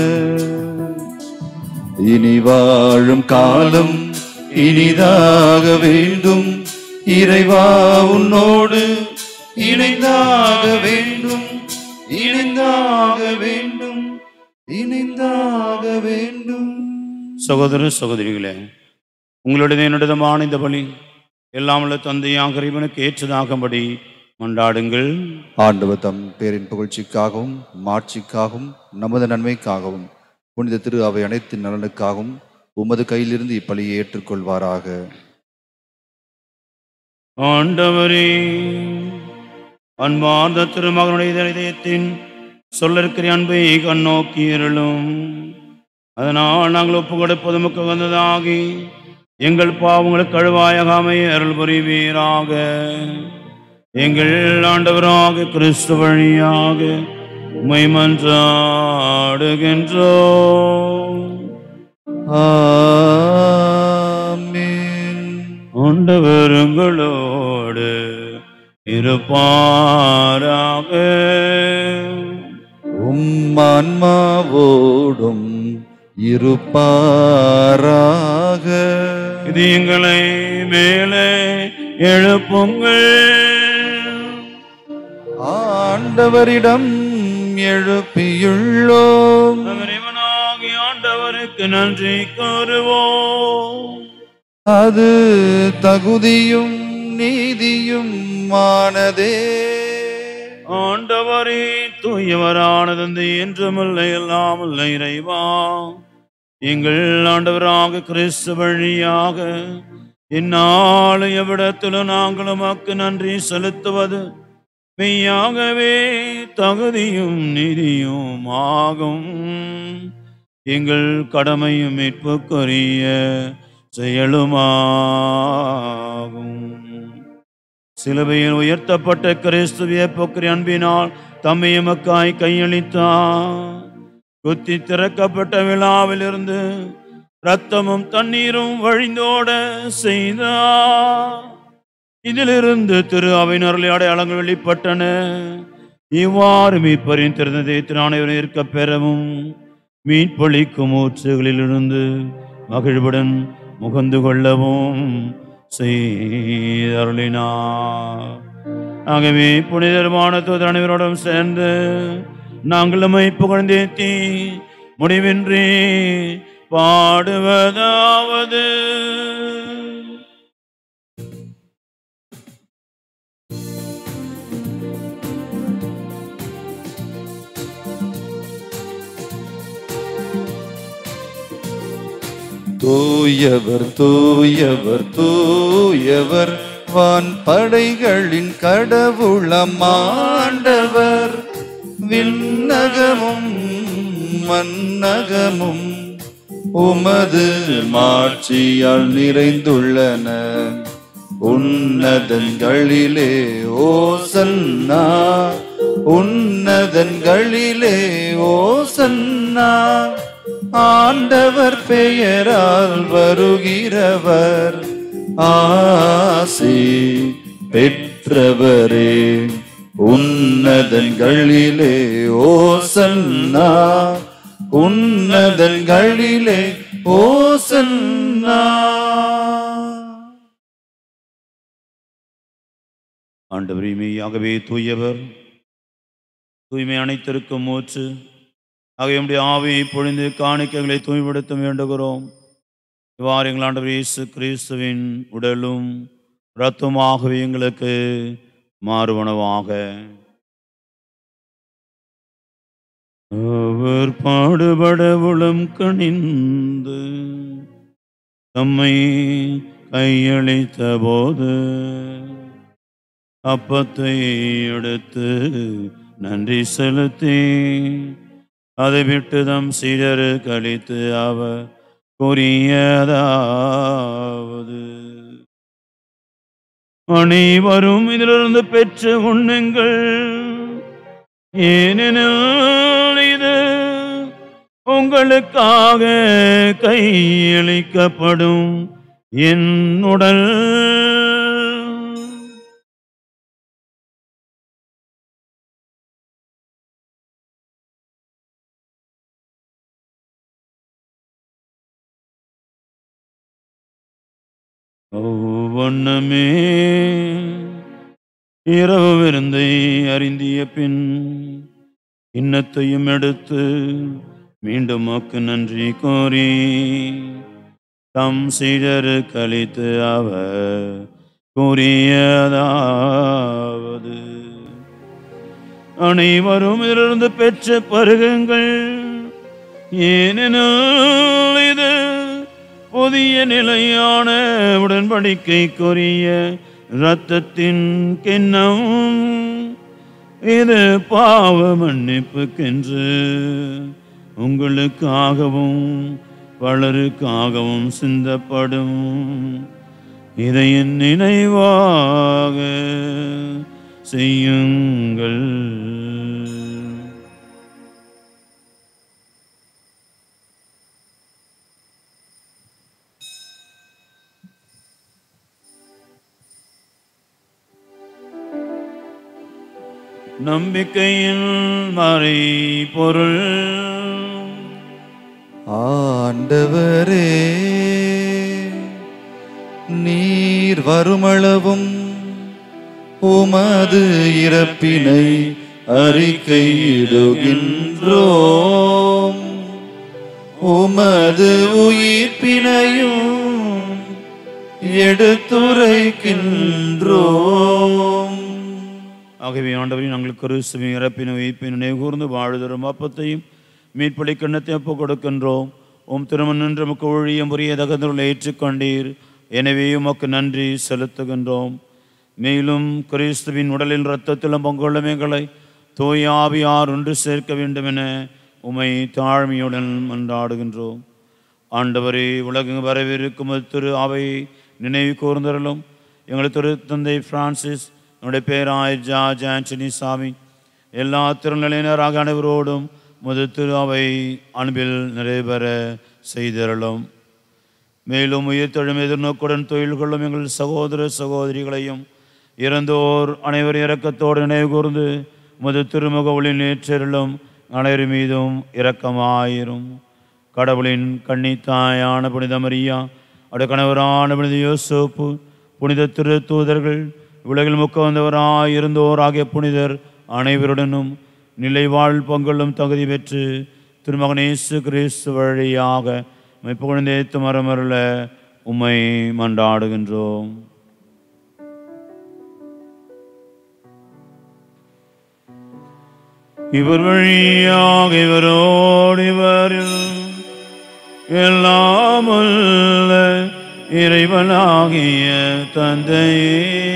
இனி வாழும் காலம் இனிதாக வேண்டும் இறைவா உன்னோடு இணைந்தாக வேண்டும் இணைந்தாக வேண்டும் இணைந்தாக வேண்டும் சகோதர சகோதரிகளே உங்களுடைய என்னிடமான இந்த பலி எல்லாம் உள்ள தந்தையாக இறைவனுக்கு ஏற்றதாகும்படி மன்றாடுங்கள் ஆண்டவர் தம் பேரின் புகழ்ச்சிக்காகவும் மாட்சிக்காகவும் நமது நன்மைக்காகவும் புனித திரு அவை அனைத்து நலனுக்காகவும் உமது கையிலிருந்து இப்பலியை ஏற்றுக்கொள்வாராக ஆண்டவரே அன்பார்ந்த திருமகனுடைய இதயத்தின் சொல்லிருக்கிற அன்பை கண்ணோக்கி இருளும் அதனால் நாங்கள் ஒப்பு கொடுப்பது முக்க வந்ததாகி எங்கள் பாவங்களுக்கு கழுவாயாக அமைய அருள் புரிவீராக எங்கள் ஆண்டவராக கிறிஸ்து வழியாக உமை மன்றாடுகின்றோம் ஆமென் ஆண்டவர் உங்களோடு இருப்பாராக உம் ஆன்மாவோடும் இருப்பாராக இது எங்களை மேலே எழுப்புங்கள் ஆண்டவரிடம் எழுப்பியுள்ளோம் இறைவனாகி ஆண்டவருக்கு நன்றி கூறுவோம் அது தகுதியும் நீதியும் ஆனதே ஆண்டவரே தூயவரானது என்றுமில்லை எல்லாம் இல்லை இறைவா எங்கள் ஆண்டவராக கிறிஸ்து வழியாக இந்நாள் எவ்விடத்திலும் நாங்கள் உமக்கு நன்றி செலுத்துவது மெய்யாகவே தகுதியும் நீதியும் ஆகும் எங்கள் கடமையும் மீட்புக்குரிய செயலுமாகும் சிலுவையில் உயர்த்தப்பட்ட கிறிஸ்துவிய போக்கிரி அன்பினால் தம்மை எமக்காய் கையளித்தார் குத்தி திறக்கப்பட்ட விழாவிலிருந்து இரத்தமும் தண்ணீரும் வழிந்தோட செய்தார் இதிலிருந்து திரு அவையினரில் அடையாளங்கள் வெளிப்பட்டன இவ்வாறு மீட்பரின் திறந்ததை திராணையுடன் இருக்க பெறவும் மீட்பளிக்கும் ஊற்றுகளிலிருந்து மகிழ்வுடன் முகந்து கொள்ளவும் செய்தருளினார் ஆகவே புனிதர்மான தூதர் அனைவரோடும் சேர்ந்து நாங்கள் நம்மை புகழ்ந்தேத்தி முடிவின்றி பாடுவதாவது தூயவர் தூயவர் தூயவர் வான் படைகளின் கடவுளமாண்டவர் விண்ணகமும் மன்னகமும் உமது மாட்சியால் நிறைந்துள்ளன உன்னதங்களிலே ஓசன்னா உன்னதங்களிலே ஓசன்னா ஆண்டவர் பெயரால் வருகிறவர் ஆசி பெற்றவரே உன்னதங்களிலே ஓசன்னா உன்னதங்களிலே ஓசன்னா ஆண்டவரே மெய்யாகவே தூயவர் தூய்மை அனைத்திற்கும் மூச்சு ஆக எம்முடைய ஆவியை பொழிந்து காணிக்கைகளை தூய்மைப்படுத்த வேண்டுகிறோம் இவ்வாறு எங்கள் ஆண்டவர் இயேசு கிறிஸ்துவின் உடலும் இரத்தமாகவே எங்களுக்கு மாறுவனவாக அவர் பாடுபட உளம் கணிந்து தம்மை கையளித்த போது அப்பத்தை எடுத்து நன்றி செலுத்தி அதை விட்டு தம் சீடரு கழித்து அவர் கூறியதாவது அனைவரும் இதிலிருந்து பெற்று உண்ணுங்கள் ஏனெனில் இது உங்களுக்காக கையளிக்கப்படும் என் உடல் ஒவ்வொன்றுமே இரவு விருந்தை அறிந்திய பின் இன்னத்தையும் எடுத்து மீண்டும் மக்கு நன்றி கோரி தம் சீடரு கழித்து அவர் கூறியதாவது அனைவரும் இதிலிருந்து பெற்ற பருகுங்கள் ஏனெனில் இது புதிய நிலையான உடன்படிக்கைக்குரிய இரத்தத்தின் கிண்ணம் இது பாவ மன்னிப்புக்கென்று உங்களுக்காகவும் பலருக்காகவும் சிந்தப்படும் இதை என் நினைவாக செய்யுங்கள் நம்பிக்கையின் மறை பொருள் ஆண்டவரே நீர் வருமளவும் உமது இறப்பினை அறிக்கையிடுகின்றோம் உமது உயிர்ப்பினையும் எடுத்துரைக்கின்றோம் ஆகவே ஆண்டவரின் நாங்கள் கிறிஸ்துவின் இறப்பின் உயிர்ப்பின் நினைவுகூர்ந்து வாழ்தரும் அப்பத்தையும் மீட்பளி கிண்ணத்தை ஒப்பு கொடுக்கின்றோம் உம் திருமண் நின்று முக்கு ஒழியும் புரிய தகுந்தவர்களை ஏற்றுக்கொண்டீர் எனவே உமக்கு நன்றி செலுத்துகின்றோம் மேலும் கிறிஸ்துவின் உடலில் இரத்தத்திலும் பங்குள்ள எங்களை தூய ஆவியார் ஒன்று சேர்க்க வேண்டும் என உமை தாழ்மையுடன் மன்றாடுகின்றோம் ஆண்டவரே உலகம் வரவிருக்கும் திரு அவை நினைவு கூர்ந்தருளும் எங்கள் திரு தந்தை பிரான்சிஸ் என்னுடைய பேராய் ஜார்ஜ் ஆண்டனி சாமி எல்லா திருநிலையினராக அனைவரோடும் முது திரு அவை அன்பில் நிறைவேற செய்தருளும் மேலும் உயிர்த்தெழும் எதிர்நோக்குடன் தொழில் கொள்ளும் எங்கள் சகோதர சகோதரிகளையும் இறந்தோர் அனைவர் இரக்கத்தோடு நினைவு கூர்ந்து முது திருமுக ஒளி நேற்றருளும் அனைவர் மீதும் இரக்கமாயிரும் கடவுளின் கன்னித்தாயான புனித மரியா அவருடைய கணவரான புனித யோசோப்பு புனித திரு தூதர்கள் உலகில் முக்க வந்தவராய் இருந்தோர் ஆகிய புனிதர் அனைவருடனும் நிலைவாழ் பங்கொள்ளும் தகுதி பெற்று திருமகனேசு கிறிஸ்து வழியாக மெப்புகழ்ந்தேத்து மரமருள உம்மை மன்றாடுகின்றோம் இவர் வழியாக இவரோடு இவரில் எல்லாம் உள்ள இறைவனாகிய தந்தையே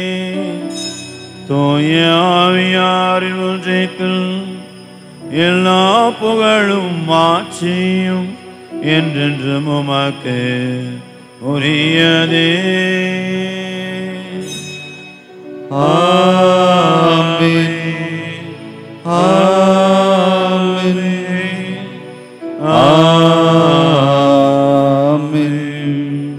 தூய ஆவியாரின் ஒன்றைக்குள் எல்லா புகழும் மாட்சியும் என்றென்றும் உமக்கு உரியதே ஆமென். ஆமென். ஆமென்.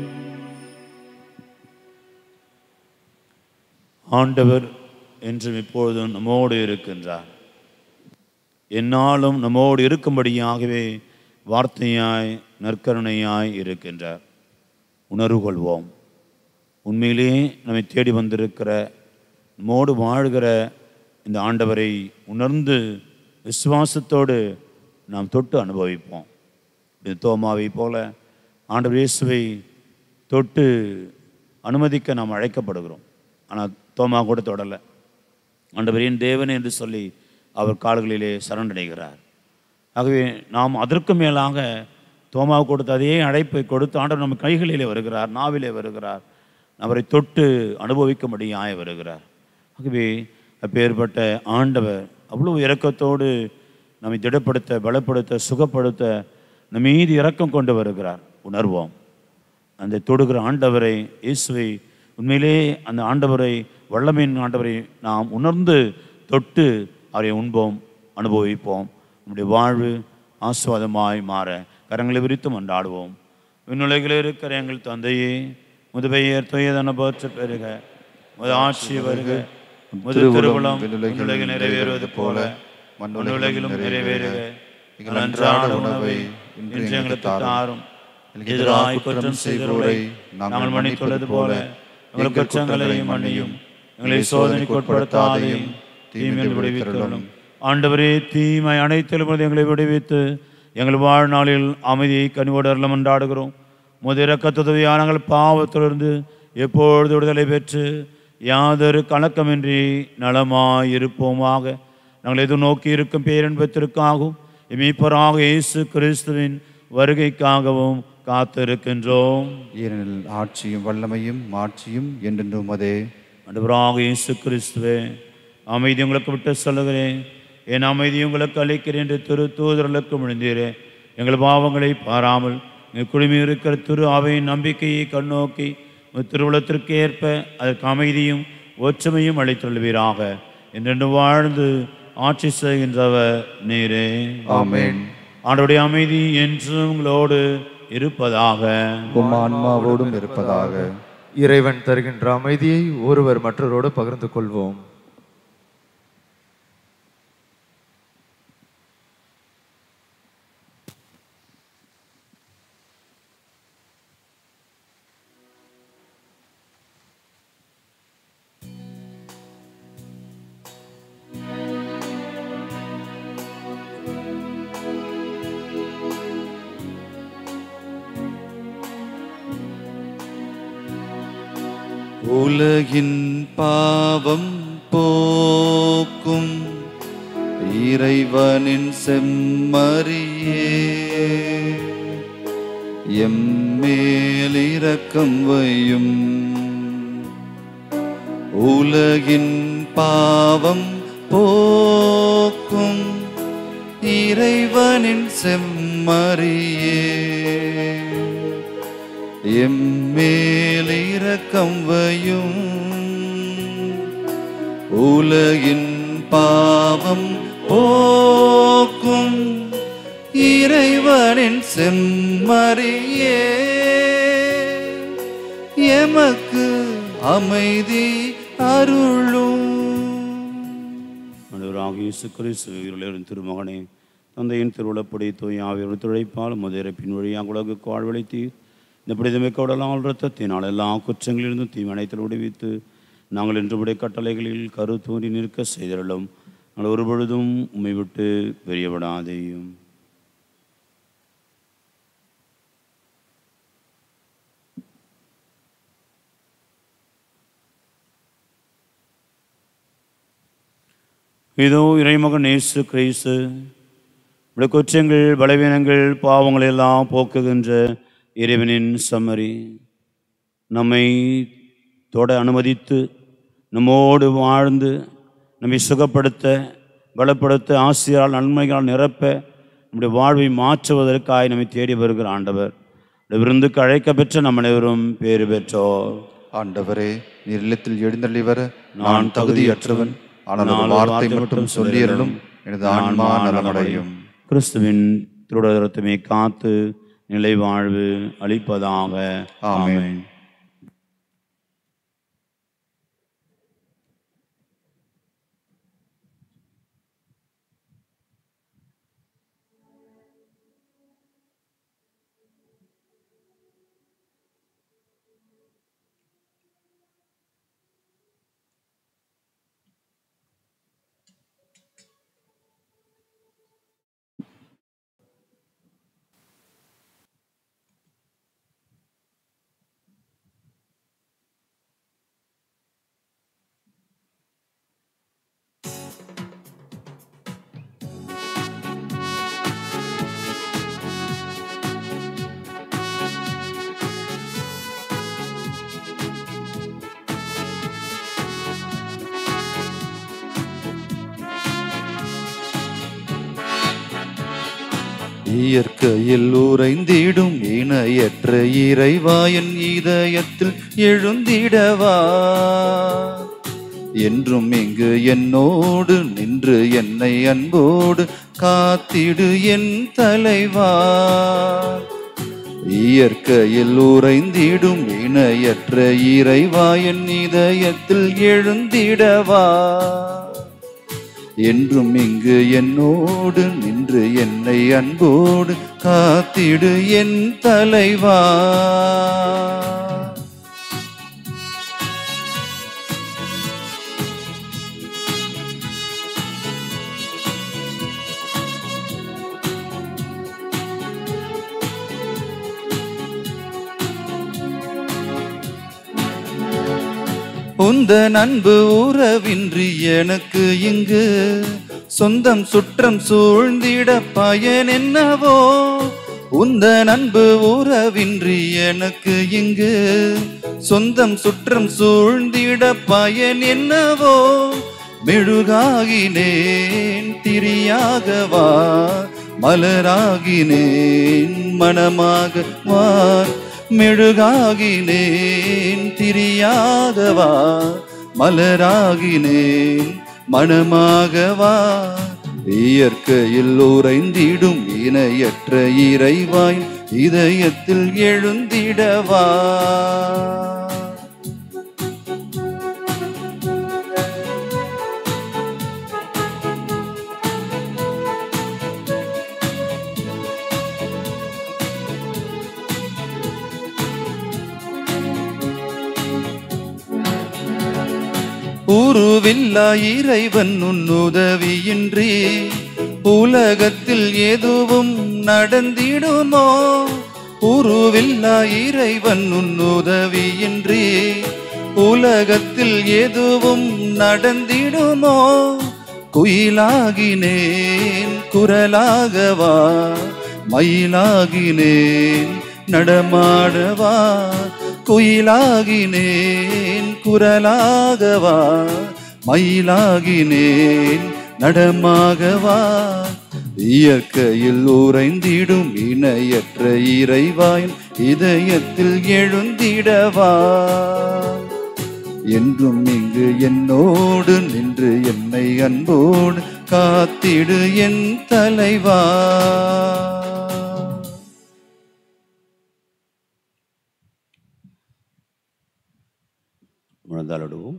ஆண்டவர் என்றும் இப்பொழுதும் நம்மோடு இருக்கின்றார் என்னாலும் நம்மோடு இருக்கும்படியாகவே வார்த்தையாய் நற்கருணையாய் இருக்கின்றார் உணர்வு கொள்வோம் உண்மையிலேயே நம்மை தேடி வந்திருக்கிற நம்மோடு வாழ்கிற இந்த ஆண்டவரை உணர்ந்து விசுவாசத்தோடு நாம் தொட்டு அனுபவிப்போம் இது தோமாவை போல ஆண்டவர் இயேசுவை தொட்டு அனுமதிக்க நாம் அழைக்கப்படுகிறோம் ஆனால் தோமா கூட தொடலை ஆண்டவரின் தேவன் என்று சொல்லி அவர் கால்களிலே சரணடைகிறார் ஆகவே நாம் அதற்கு மேலாக தோமாவு கொடுத்த அதே அழைப்பை கொடுத்து ஆண்டவர் நம்ம கைகளிலே வருகிறார் நாவிலே வருகிறார் அவரை தொட்டு அனுபவிக்கும்படியாய் வருகிறார் ஆகவே அப்பேற்பட்ட ஆண்டவர் அவ்வளவு இரக்கத்தோடு நம்மை திடப்படுத்த பலப்படுத்த சுகப்படுத்த நம்ம மீது இரக்கம் கொண்டு வருகிறார் உணர்வோம் அந்த தொடுகிற ஆண்டவரை இயேசுவை உண்மையிலே அந்த ஆண்டவரை வல்லமையின் ஆண்டவரை நாம் உணர்ந்து தொட்டு அவரை உண்போம் அனுபவிப்போம் நம்முடைய வாழ்வு ஆஸ்வாதமாய் மாற கரங்களை விரித்து மன்றாடுவோம் விண்ணுலகில் இருக்கிற எங்கள் தந்தையே முதுபெயர் துயதன போற்ற பெருக முது ஆட்சி வருக முது திருவுளம் விண்ணுலகில் நிறைவேறுவது போல மண்ணுலகிலும் நிறைவேறுக எங்கள் அன்றாட உணவை இன்று எங்களுக்கு தாரும் எதிராய் குற்றம் செய்தவரை நாங்கள் மன்னித்துள்ளது போல எங்கள் குற்றங்களையும் மன்னியும் எங்களை சோதனைக்கு உட்படுத்தாதையும் தீமையில் விடுவித்தருளும் ஆண்டவரே தீமை அனைத்திலும் எங்களை விடுவித்து எங்கள் வாழ்நாளில் அமைதியை கனிவோடு அருளம் கொண்டாடுகிறோம் முதிரக்கத்துதவியான நாங்கள் பாவத்திலிருந்து எப்பொழுது விடுதலை பெற்று யாதொரு கலக்கமின்றி நலமாயிருப்போமாக நாங்கள் எது நோக்கி இருக்கும் பேரன்பத்திற்காகவும் மீட்பராக இயேசு கிறிஸ்துவின் வருகைக்காகவும் காத்திருக்கின்றோம் ஏனெனில் ஆட்சியும் வல்லமையும் மாட்சியும் என்றென்றும் அதே ஆண்டவராக இயேசு கிறிஸ்துவே அமைதி உங்களுக்கு விட்டு சொல்லுகிறேன் என் அமைதி உங்களுக்கு அளிக்கிறேன் என்று திரு தூதர்களுக்கு முழுந்தீரே எங்கள் பாவங்களை பாராமல் எங்கள் குழுமி இருக்கிற திரு அவையின் நம்பிக்கையை கண்ணோக்கி உமது திருவுளத்திற்கு ஏற்ப அதற்கு அமைதியும் ஒற்றுமையும் அளித்துள்வீராக என்றென்று வாழ்ந்து ஆட்சி செய்கின்றவர் நீரே ஆமென் ஆண்டவருடைய அமைதி என்றும் உங்களோடு இருப்பதாக உம் ஆன்மாவோடும் இருப்பதாக இறைவன் தருகின்ற அமைதியை ஒருவர் மற்றவரோடு பகிர்ந்து கொள்வோம் உலகின் பாவம் போக்கும் இறைவனின் செம்மறியே எம்மேல் இரக்கம் வையும் உலகின் பாவம் போக்கும் இறைவனின் செம்மறியே எம்மேல் இரக்கம் வையும் உலகின் பாவம் போக்கும் இறைவனின் செம்மறியே எமக்கு அமைதி அருளும் ஆண்டவராக இயேசு கிறிஸ்து உயிரிழந்த திருமகனே தந்தையின் திருவிழப்படி தூய் ஆவியர் துழைப்பால் முதலிற பின் வழியாக உலகுக்கு வாழ்வழைத்தீர் இந்த பிடிதமிக்கோடலாம் இரத்தத்தினால் எல்லா குற்றங்களிலிருந்தும் தீமனைத்தில் விடுவித்து நாங்கள் இன்றுபடைய கட்டளைகளில் கரு தூண்டி நிற்க செய்திருளும் நாங்கள் ஒரு பொழுதும் உம்மை விட்டு பெரியவிடாதேயும் இதோ இறைமகன் இயேசு கிறிஸ்து இப்படி குற்றங்கள் பலவீனங்கள் பாவங்கள் எல்லாம் போக்குகின்ற இறைவனின் சம்மரி நம்மை தொட அனுமதித்து நம்மோடு வாழ்ந்து நம்மை சுகப்படுத்த பலப்படுத்த ஆசிரியரால் நன்மைகளால் நிரப்ப நம்முடைய வாழ்வை மாற்றுவதற்காக நம்மை தேடி வருகிற ஆண்டவர் இந்த விருந்துக்கு அழைக்க பெற்ற நம்ம அனைவரும் பேறு பெற்றோர் ஆண்டவரே நீர் இல்லத்தில் எழுந்தள்ளி வர நான் நான் தகுதியற்றவன் ஆனால் ஒரு வார்த்தை மட்டும் சொல்லியறலும் எனது ஆன்மா நலமடையும் கிறிஸ்துவின் திருடரத்துமை காத்து நிலை வாழ்வு அளிப்பதாக ஆமென். இயற்கையில் உறைந்திடும் இணையற்ற இறைவாயன் இதயத்தில் எழுந்திடவா என்றும் இங்கு என்னோடு நின்று என்னை அன்போடு காத்திடு என் தலைவா இயற்கையில் உறைந்திடும் இணையற்ற இறைவாயன் இதயத்தில் எழுந்திடவா என்றும் இங்கு என்னோடு நின்று என்னை அன்போடு காத்திடு என் தலைவா உந்த அன்பு உறவின்றி எனக்கு இங்கு சொந்தம் சுற்றம் சூழ்ந்திட பயன் என்னவோ உந்த அன்பு உறவின்றி எனக்கு இங்கு சொந்தம் சுற்றம் சூழ்ந்திட பயன் என்னவோ மெழுகாகினேன் திரியாகவா மலராகினேன் மனமாக வா மெழுகாகினேன் திரியாகவா மலராகினேன் மனமாகவா இயற்கையில் உறைந்திடும் இணையற்ற இறைவாய் இதயத்தில் எழுந்திடவா உருவில்லா இறைவன் உன் உதவியின்றி உலகத்தில் எதுவும் நடந்திடுமோ உருவில்லா இறைவன் உன் உதவியின்றி உலகத்தில் எதுவும் நடந்திடுமோ குயிலாகினேன் குரலாகவா மயிலாகினேன் நடமாடவா குயிலாகினேன் குரலாகவா மயிலாகினேன் நடமாகவா இயற்கையில் உறைந்திடும் இணையற்ற இறைவாய் இதயத்தில் எழுந்திடவா என்றும் இங்கு என்னோடு நின்று என்னை அன்போடு காத்திடு என் தலைவா முழந்தாளிடுவோம்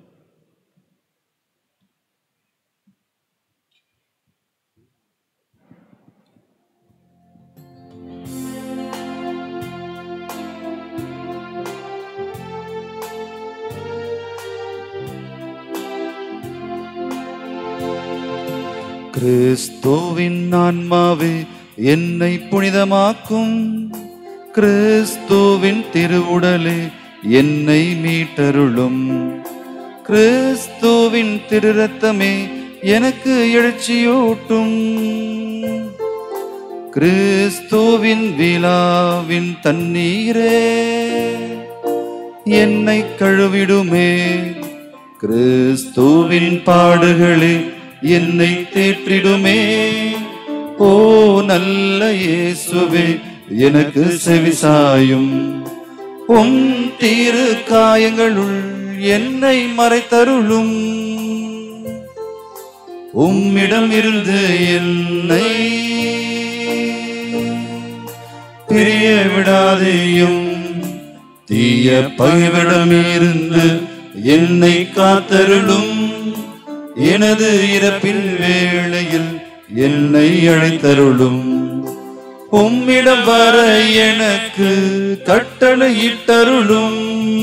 கிறிஸ்துவின் ஆன்மாவே என்னை புனிதமாக்கும் கிறிஸ்துவின் திருவுடலே என்னை மீட்டருளும் கிறிஸ்துவின் திருரத்தமே எனக்கு எழுச்சியூட்டும் கிறிஸ்துவின் விழாவின் தண்ணீரே என்னை கழுவிடுமே கிறிஸ்துவின் பாடுகளே என்னை தேற்றிடுமே ஓ நல்ல இயேசுவே எனக்கு செவிசாயும் உம் தீரு காயங்களுள் என்னை மறைத்தருளும் உம்மிடம் இருந்து என்னை பிரிய விடாதேயும் தீய பகைவிடமிருந்து என்னை காத்தருளும் எனது இறப்பின் வேளையில் என்னை அழைத்தருளும் உம்மிடம் வர எனக்கு கட்டளையிட்டருளும்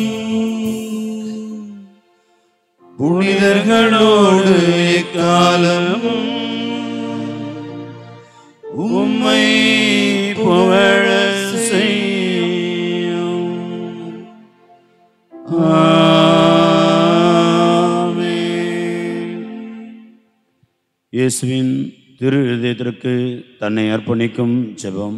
புனிதர்களோடு எக்காலம் உம்மை புகழ செய்யும் இயேசுவின் திரு இதயத்திற்கு தன்னை அர்ப்பணிக்கும் ஜெபம்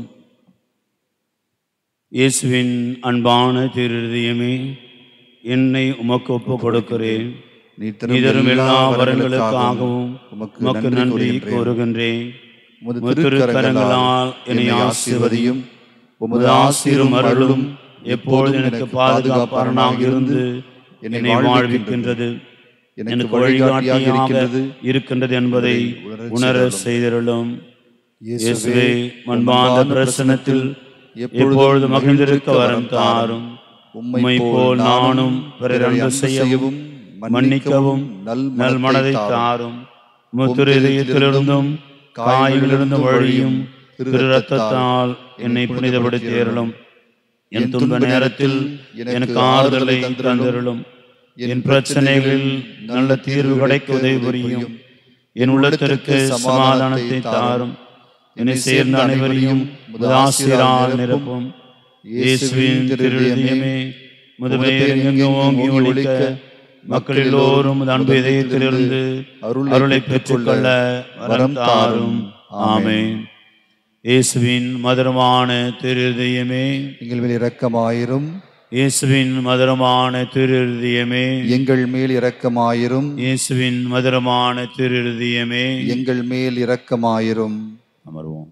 இயேசுவின் அன்பான திரு இதயமே என்னை உமக்கு ஒப்புக் கொடுக்கிறேன் நீ நீ தரும் எல்லா வரங்களுக்காகவும் உமக்கு நன்றி கூறுகின்றேன் உமது திருக்கரங்களால் என்னை ஆசீர்வதியும் உமது ஆசீரும் அருளும் எப்பொழுது எனக்கு பாதுகாப்பாளனாக இருந்து என்னை வாழ்விக்கின்றது எனக்கு வழிகாட்டியாக இருக்கின்றது என்பதை உணர செய்திருளும் இயேசுவே மண்பாந்த பிரசனத்தில் எப்பொழுது மகிழ்ந்திருக்க வரம் தாரும் உம்மை போல் நானும் பிறர் அன்பு செய்யவும் மன்னிக்கவும் நல் மனதை தாரும் முத்திரு இதயத்திலிருந்தும் காயங்களிலிருந்தும் வழியும் திரு ரத்தத்தால் என்னை புனிதப்படுத்தியருளும் என் துன்ப நேரத்தில் எனக்கு ஆறுதலை தந்தருளும் என் பிரச்சனைகளில் நல்ல தீர்வு கிடைக்க உதவி புரியும் என் உள்ளத்திற்கு சமாதானத்தை தாரும் என்னை சேர்ந்த அனைவரையும் முதாசிரால் நிரப்பும் இயேசுவின் திருநியமே முதுமையில் எங்கும் ஓங்கி ஒழிக்க மக்கள் எல்லோரும் உமது அன்பு இதயத்திலிருந்து அருளை பெற்றுக்கொள்ள வரம் தாரும் ஆமென் இயேசுவின் மதுரமான திருதயமே எங்கள் மேல் இரக்கமாயிரும் இயேசுவின் மதுரமான திருதயமே எங்கள் மேல் இரக்கமாயிரும் இயேசுவின் மதுரமான திருதயமே எங்கள் மேல் இரக்கமாயிரும் அமர்வோம்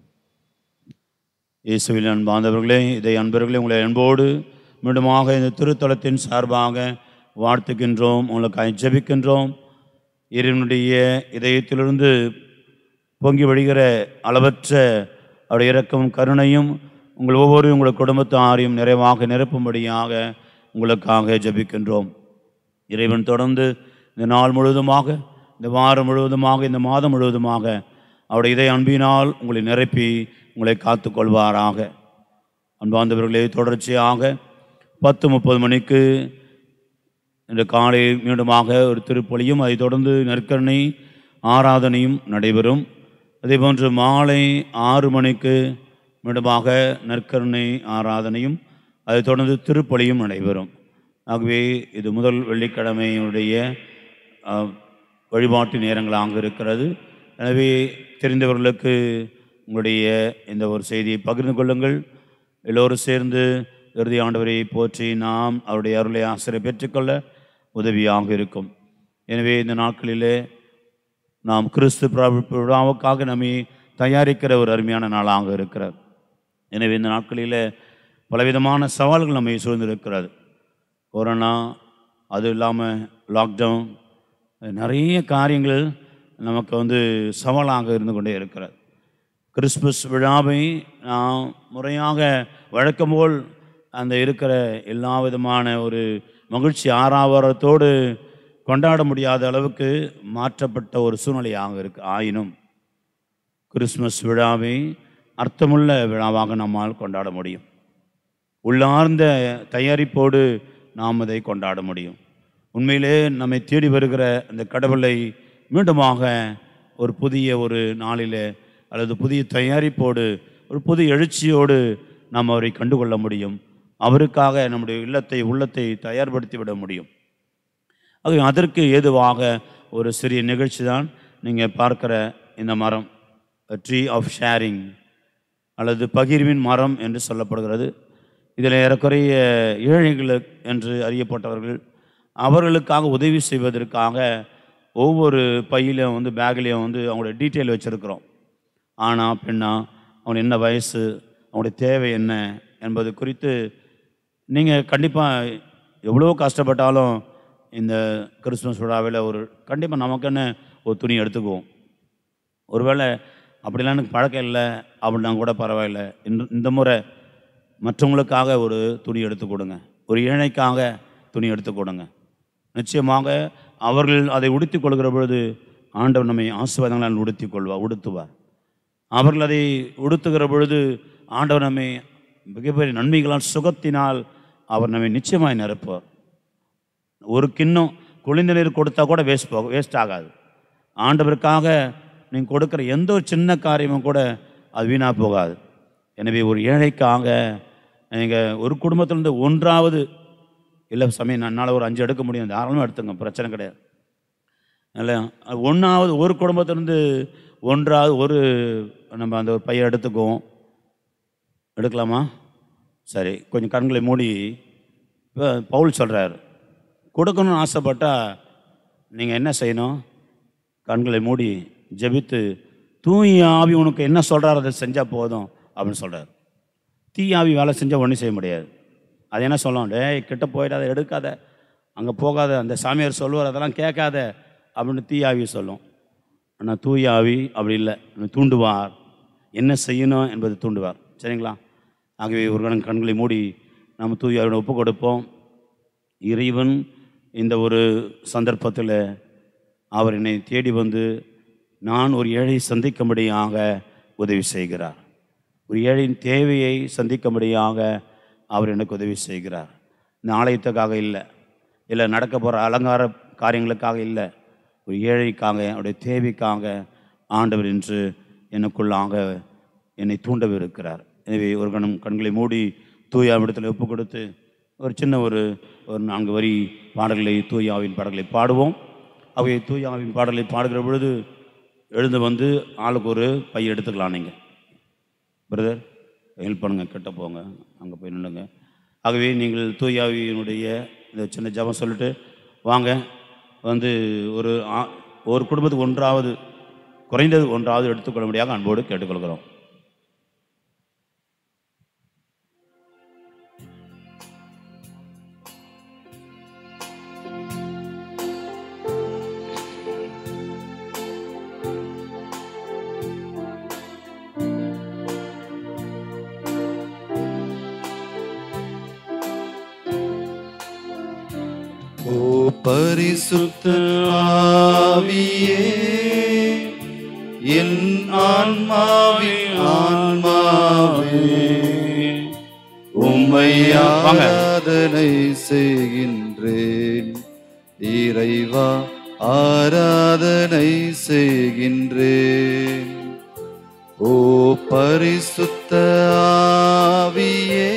இயேசுவில் அன்பாந்தவர்களே இதை அன்பர்களே உங்களை அன்போடு மீண்டுமாக இந்த திருத்தலத்தின் சார்பாக வாழ்த்துகின்றோம் உங்களுக்கு ஜெபிக்கின்றோம் இறைவனுடைய இதயத்திலிருந்து பொங்கி வழிகிற அளவற்ற அவருடைய இரக்கமும் கருணையும் உங்கள் ஒவ்வொரு உங்கள் குடும்பத்தாரையும் நிறைவாக நிரப்பும்படியாக உங்களுக்காக ஜெபிக்கின்றோம் இறைவன் தொடர்ந்து இந்த நாள் முழுவதுமாக இந்த வாரம் முழுவதுமாக இந்த மாதம் முழுவதுமாக அவருடைய இதய அன்பினால் உங்களை நிரப்பி உங்களை காத்துக்கொள்வாராக அன்பார்ந்தவர்களே தொடர்ச்சியாக பத்து முப்பது மணிக்கு இன்று காலை மீண்டுமாக ஒரு திருப்பலியும் அதைத் தொடர்ந்து நற்கரணை ஆராதனையும் நடைபெறும் அதேபோன்று மாலை ஆறு மணிக்கு மீண்டுமாக நற்கருணை ஆராதனையும் அதைத் தொடர்ந்து திருப்பலியும் நடைபெறும் ஆகவே இது முதல் வெள்ளிக்கிழமையுடைய அஹ், வழிபாட்டு நேரங்களாக இருக்கிறது எனவே தெரிந்தவர்களுக்கு உங்களுடைய இந்த ஒரு செய்தியை பகிர்ந்து கொள்ளுங்கள் எல்லோரும் சேர்ந்து இறுதி ஆண்டவரை போற்றி நாம் அவருடைய அருளை ஆசிரியை பெற்றுக்கொள்ள உதவியாக இருக்கும் எனவே இந்த நாட்களிலே நாம் கிறிஸ்து பிராப- விழாவுக்காக நம்மை தயாரிக்கிற ஒரு அருமையான நாளாக இருக்கிறது எனவே இந்த நாட்களில் பலவிதமான சவால்கள் நம்மை சூழ்ந்திருக்கிறது கொரோனா அது இல்லாமல் லாக்டவுன் நிறைய காரியங்கள் நமக்கு வந்து சவாலாக இருந்து கொண்டே இருக்கிறது கிறிஸ்மஸ் விழாவை நாம் முறையாக வழக்கம் போல் அந்த இருக்கிற எல்லா விதமான ஒரு மகிழ்ச்சி ஆறாவரத்தோடு கொண்டாட முடியாத அளவுக்கு மாற்றப்பட்ட ஒரு சூழ்நிலையாக இருக்கு ஆயினும் கிறிஸ்மஸ் விழாவை அர்த்தமுள்ள விழாவாக நம்மால் கொண்டாட முடியும் உள்ளார்ந்த தயாரிப்போடு நாம் அதை கொண்டாட முடியும் உண்மையிலே நம்மை தேடி வருகிற அந்த கடவுளை மீண்டுமாக ஒரு புதிய ஒரு நாளிலே அல்லது புதிய தயாரிப்போடு ஒரு புதிய எழுச்சியோடு நாம் அவரை கண்டுகொள்ள முடியும் அவருக்காக நம்முடைய இல்லத்தை உள்ளத்தை தயார்படுத்தி விட முடியும் ஆகவே அதற்கு ஏதுவாக ஒரு சிறிய நிகழ்ச்சி தான் நீங்கள் பார்க்கிற இந்த மரம் ட்ரீ ஆஃப் ஷேரிங் அல்லது பகிர்வின் மரம் என்று சொல்லப்படுகிறது இதில் ஏறக்குறைய ஏழைகள் என்று அறியப்பட்டவர்கள் அவர்களுக்காக உதவி செய்வதற்காக ஒவ்வொரு பையிலையும் வந்து பேக்லேயும் வந்து அவங்களோட டீட்டெயில் வச்சுருக்கிறோம் ஆணா பெண்ணா அவன் என்ன வயசு அவனுடைய தேவை என்ன என்பது குறித்து நீங்கள் கண்டிப்பாக எவ்வளோ கஷ்டப்பட்டாலும் இந்த கிறிஸ்துமஸ் விழாவில் ஒரு கண்டிப்பாக நமக்குன்னு ஒரு துணி எடுத்துக்குவோம் ஒருவேளை அப்படிலாம் எனக்கு பழக்கம் இல்லை அப்படின்னா கூட பரவாயில்ல இந்த இந்த முறை மற்றவங்களுக்காக ஒரு துணி எடுத்து கொடுங்க ஒரு ஏழைக்காக துணி எடுத்து கொடுங்க நிச்சயமாக அவர்கள் அதை உடுத்திக் கொள்கிற பொழுது ஆண்டவர் நம்மை ஆசீர்வாதங்களால் உடுத்திக் கொள்வார் உடுத்துவார் அவர்கள் அதை உடுத்துகிற பொழுது ஆண்டவர் நம்மை மிகப்பெரிய நன்மைகளால் சுகத்தினால் அவர் நம்மை நிச்சயமாய் நிரப்புவார் ஒரு கிண்ணம் குளிர்ந்த நீர் கொடுத்தா கூட வேஸ்ட் போக வேஸ்ட் ஆகாது ஆண்டவருக்காக நீங்கள் கொடுக்குற எந்த ஒரு சின்ன காரியமும் கூட அது வீணாக போகாது எனவே ஒரு ஏழைக்காக நீங்கள் ஒரு குடும்பத்திலேருந்து ஒன்றாவது இல்லை சமயம் என்னால் ஒரு அஞ்சு எடுக்க முடியும் தாராளமாக எடுத்துங்க பிரச்சனை கிடையாது இல்லை ஒன்றாவது ஒரு குடும்பத்திலேருந்து ஒன்றாவது ஒரு நம்ம அந்த ஒரு பையன் எடுத்துக்குவோம் எடுக்கலாமா சரி கொஞ்சம் கண்களை மூடி இப்போ பவுல் சொல்கிறார் கொடுக்கணும்னு ஆசைப்பட்டா நீங்கள் என்ன செய்யணும் கண்களை மூடி ஜெபித்து தூய ஆவி உனக்கு என்ன சொல்கிறார் அதை செஞ்சால் போதும் அப்படின்னு சொல்கிறார் தீய ஆவி வேலை செஞ்சால் ஒன்றும் செய்ய முடியாது அது என்ன சொல்லும் டேய் கிட்ட போயிடாத எடுக்காத அங்கே போகாத அந்த சாமியார் சொல்லுவார் அதெல்லாம் கேட்காத அப்படின்னு தீய ஆவி சொல்லும் ஆனால் தூய ஆவி அப்படி இல்லை தூண்டுவார் என்ன செய்யணும் என்பது தூண்டுவார் சரிங்களா ஆகவே ஒரு கணம் கண்களை மூடி நாம் தூய ஆவியோட ஒப்பு கொடுப்போம் இறைவன் இந்த ஒரு சந்தர்ப்பத்தில் அவர் என்னை தேடி வந்து நான் ஒரு ஏழை சந்திக்கும்படியாக உதவி செய்கிறார் ஒரு ஏழையின் தேவையை சந்திக்கும்படியாக அவர் எனக்கு உதவி செய்கிறார் இந்த ஆலயத்துக்காக இல்லை இல்லை நடக்க போகிற அலங்கார காரியங்களுக்காக இல்லை ஒரு ஏழைக்காக அவருடைய தேவைக்காக ஆண்டவர் என்று எனக்குள்ளாக என்னை தூண்டவிருக்கிறார் எனவே ஒரு கணம் கண்களை மூடி தூய இடத்துல ஒப்பு கொடுத்து ஒரு சின்ன ஒரு ஒரு நான்கு வரி பாடல்களை தூயாவின் பாடல்களை பாடுவோம் அவை தூயாவின் பாடலை பாடுகிற பொழுது எழுந்து வந்து ஆளுக்கு ஒரு பை எடுத்துக்கலாம் நீங்கள் பிரதர் ஹெல்ப் பண்ணுங்க கிட்ட போங்க அங்கே போய் நில்லுங்க ஆகவே நீங்கள் தூயாவியினுடைய இந்த சின்ன ஜபம் சொல்லிட்டு வாங்க வந்து ஒரு ஆ- ஒரு குடும்பத்துக்கு ஒன்றாவது குறைந்தது ஒன்றாவது எடுத்துக்கொள்ளும்படியாக அன்போடு கேட்டுக்கொள்கிறோம் ஓ பரிசுத்த ஆவியே என் ஆன்மாவின் ஆன்மாவே உம்மை வாங்க. ஆராதனை செய்கின்றேன் இறைவா ஆராதனை செய்கின்றேன் ஓ பரிசுத்த ஆவியே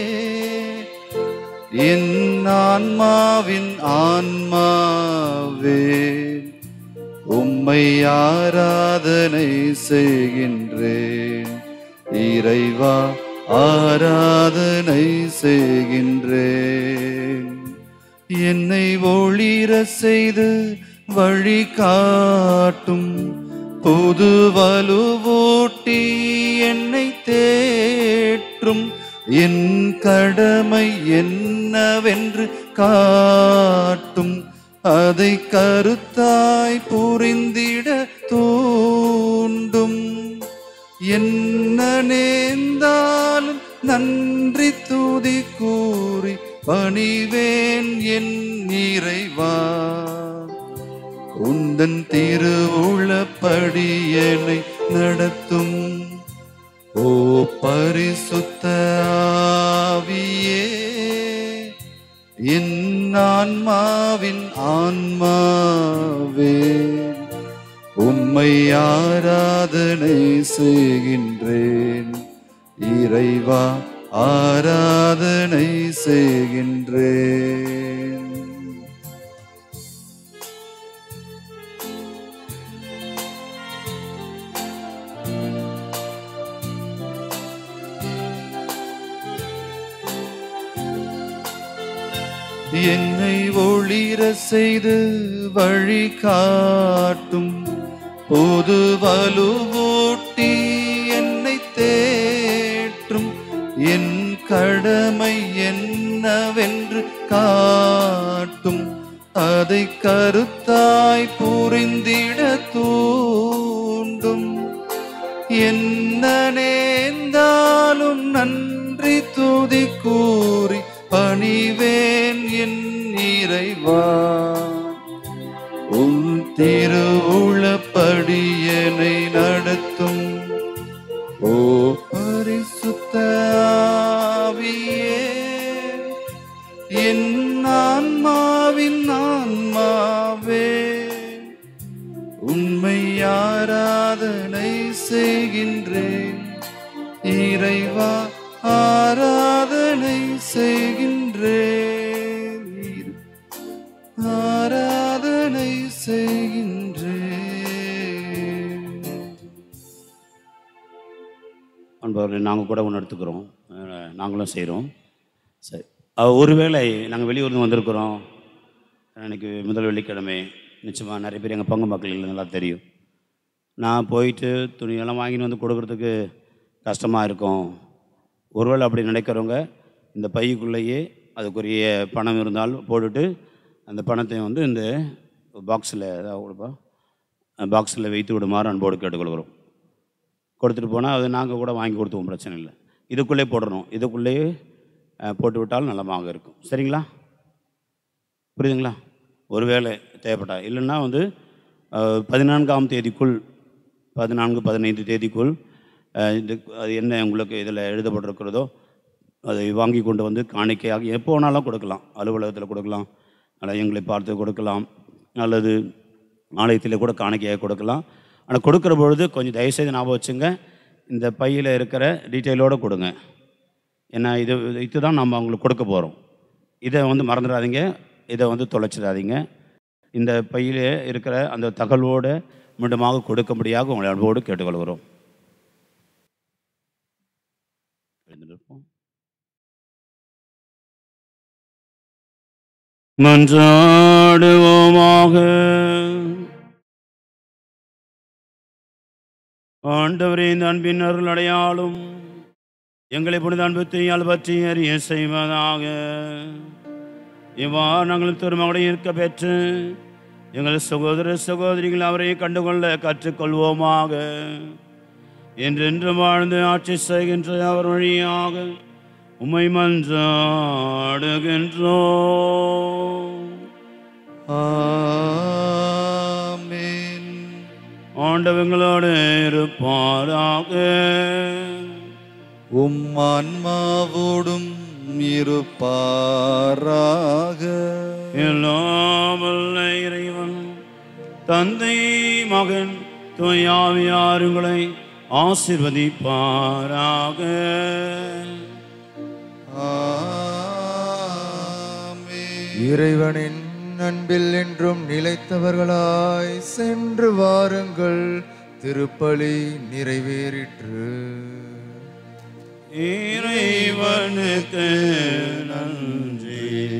என் ஆன்மாவின் ஆன்மாவே உம்மை ஆராதனை செய்கின்றேன் இறைவா ஆராதனை செய்கின்றேன் என்னை ஒளிர செய்து வழி காட்டும் புது வலுவூட்டி என்னை தேற்றும் என் கடமை என்னவென்று காட்டும் அதை கருத்தாய் புரிந்திட தூண்டும் என்ன நேர்ந்தாலும் நன்றி துதி கூறி பணிவேன் என் இறைவா உந்தன் திருவுளப்படி என்னை நடத்தும் ஓ பரிசுத்த ஆவியே என் ஆன்மாவின் ஆன்மாவே உம்மை ஆராதனை செய்கின்றேன் இறைவா ஆராதனை செய்கின்றேன் என்னை ஒளிர செய்து வழி காட்டும் புது வலுவூட்டி என்னை தேற்றும் என் கடமை என்னவென்று காட்டும் அதை கருத்தாய் புரிந்திட தூண்டும் என்ன நேர்ந்தாலும் நன்றி துதி கூறி பணிவேன் என் இறைவா உன் திருவுளப்படி என்னை நடத்தும் ஓ பரிசுத்த ஆவியே என் ஆன்மாவின் ஆன்மாவே உண்மை ஆராதனை செய்கின்றேன் இறைவா ஆராதனை செய்கின்றேன் ஆராதனை செய்கின்றேன் அன்பவர்களை நாங்கள் கூட ஒன்று எடுத்துக்கிறோம் அஹ் நாங்களும் செய்கிறோம் சரி அஹ் ஒருவேளை நாங்கள் வெளியூர்ந்து வந்திருக்கிறோம் எனக்கு முதல் வெள்ளிக்கிழமை நிச்சயமாக நிறைய பேர் எங்கள் பங்கு மக்கள் இல்லை நல்லா தெரியும் நான் போயிட்டு துணியெல்லாம் வாங்கின்னு வந்து கொடுக்கறதுக்கு கஷ்டமாக இருக்கும் ஒருவேளை அப்படி நினைக்கிறவங்க இந்த பைக்குள்ளேயே அதுக்குரிய பணம் இருந்தால் போட்டுட்டு அந்த பணத்தை வந்து இந்த பாக்ஸில் ஏதாவது கொடுப்பா பாக்ஸில் வைத்து விடுமாறு அன்போடு கேட்டுக்கொள்கிறோம் கொடுத்துட்டு போனால் அது நாங்கள் கூட வாங்கி கொடுத்துவோம் பிரச்சனை இல்லை இதுக்குள்ளே போடணும் இதுக்குள்ளேயே அஹ், போட்டு விட்டாலும் நலமாக இருக்கும் சரிங்களா புரியுதுங்களா ஒருவேளை தேவைப்பட்டா இல்லைன்னா வந்து அஹ், பதினான்காம் தேதிக்குள் பதினான்கு பதினைந்து தேதிக்குள் அஹ், இது அது என்ன உங்களுக்கு இதில் எழுதப்பட்டிருக்கிறதோ அதை வாங்கி கொண்டு வந்து காணிக்கையாக எப்போ வேணாலும் கொடுக்கலாம் அலுவலகத்தில் கொடுக்கலாம் அல்லது எங்களை பார்த்து கொடுக்கலாம் அல்லது ஆலயத்தில் கூட காணிக்கையாக கொடுக்கலாம் ஆனால் கொடுக்குற பொழுது கொஞ்சம் தயவுசெய்து ஞாபகம் வச்சுங்க இந்த பையில் இருக்கிற டீட்டெயிலோடு கொடுங்க ஏன்னா இது இதுதான் நம்ம அவங்களுக்கு கொடுக்க போகிறோம் இதை வந்து மறந்துடாதீங்க இதை வந்து தொலைச்சிடாதீங்க இந்த பையில் இருக்கிற அந்த தகவலோடு மீண்டுமாக கொடுக்கும்படியாக உங்களை அன்போடு கேட்டுக்கொள்கிறோம் எழுந்திருப்போம். மன்றாடுவோமாக ஆண்டவரே இந்த அன்பின் அருள் அடையாளும் எங்களை புனித அன்பத்தையால் பற்றி அறிய செய்வதாக இவ்வாறு நாங்கள் திருமகளை இருக்க பெற்று எங்கள் சகோதர சகோதரிகள் அவரை கண்டுகொள்ள கற்றுக்கொள்வோமாக என்றென்று வாழ்ந்து ஆட்சி செய்கின்ற அவர் வழியாக உம்மை மன்றாடுகின்றோம் ஆமென் ஆண்டவங்களோடு இருப்பாராக உம் ஆன்மாவோடும் இருப்பாராக எல்லாம் வல்ல இறைவன் தந்தை மகன் தூயாவியாருங்களை ஆசிர்வதிப்பாராக ஆமென் இறைவனின் அன்பில் என்றும் நிலைத்தவர்களாய் சென்று வாருங்கள் திருப்பலி நிறைவேறிற்று இறைவனுக்கு நன்றி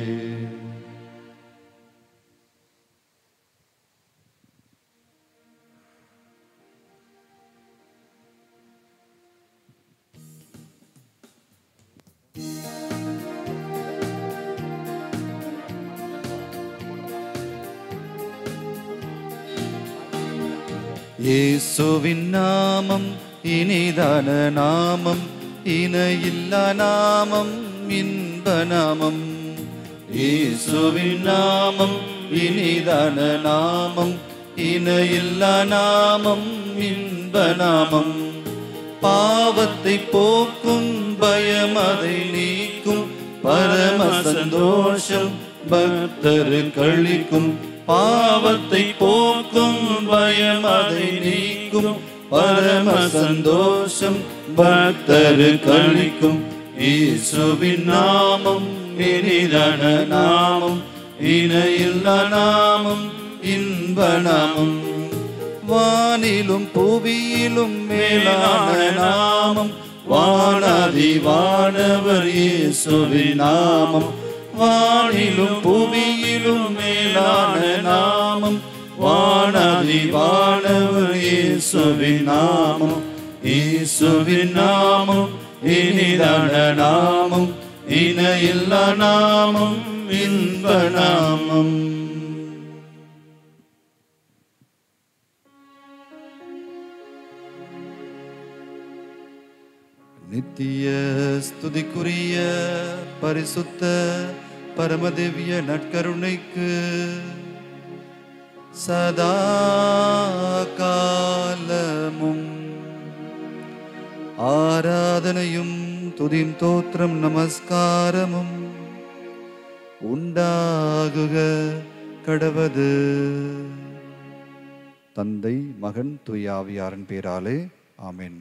இயேசுவின் நாமம் இனிதான நாமம் இணையில்லா நாமம் இன்ப நாமம் இயேசுவின் நாமம் இனிதான நாமம் இணையில்லா நாமம் இன்ப நாமம் பாவத்தை போக்கும் பயம் அதை நீக்கும் பரம சந்தோஷம் பக்தரு கழிக்கும் பாவத்தை போக்கும் பயம் அதை நீக்கும் பரம சந்தோஷம் பக்தரு கழிக்கும் இயேசுவின் நாமம் இனிதான நாமம் இணையில்லா நாமம் இன்ப நாமம் வானிலும் புவியிலும் மேலான நாமம் வானாதி வானவர் இயேசுவின் நாமம் வானிலும் புவியிலும் மேலான நாமம் வானதி வானவர் இயேசுவின் நாமம் இயேசுவின் நாமம் இனிதான நாமம் இணையில்லா நாமம் இன்ப நாமம் நித்திய ஸ்துதிக்குரிய பரிசுத்த பரமதிவ்ய நற்கருணைக்கு சதா காலமும் ஆராதனையும் துதிம் தோத்திரம் நமஸ்காரமும் உண்டாகுக கடவது தந்தை மகன் தூய ஆவியாரின் பேராலே ஆமென்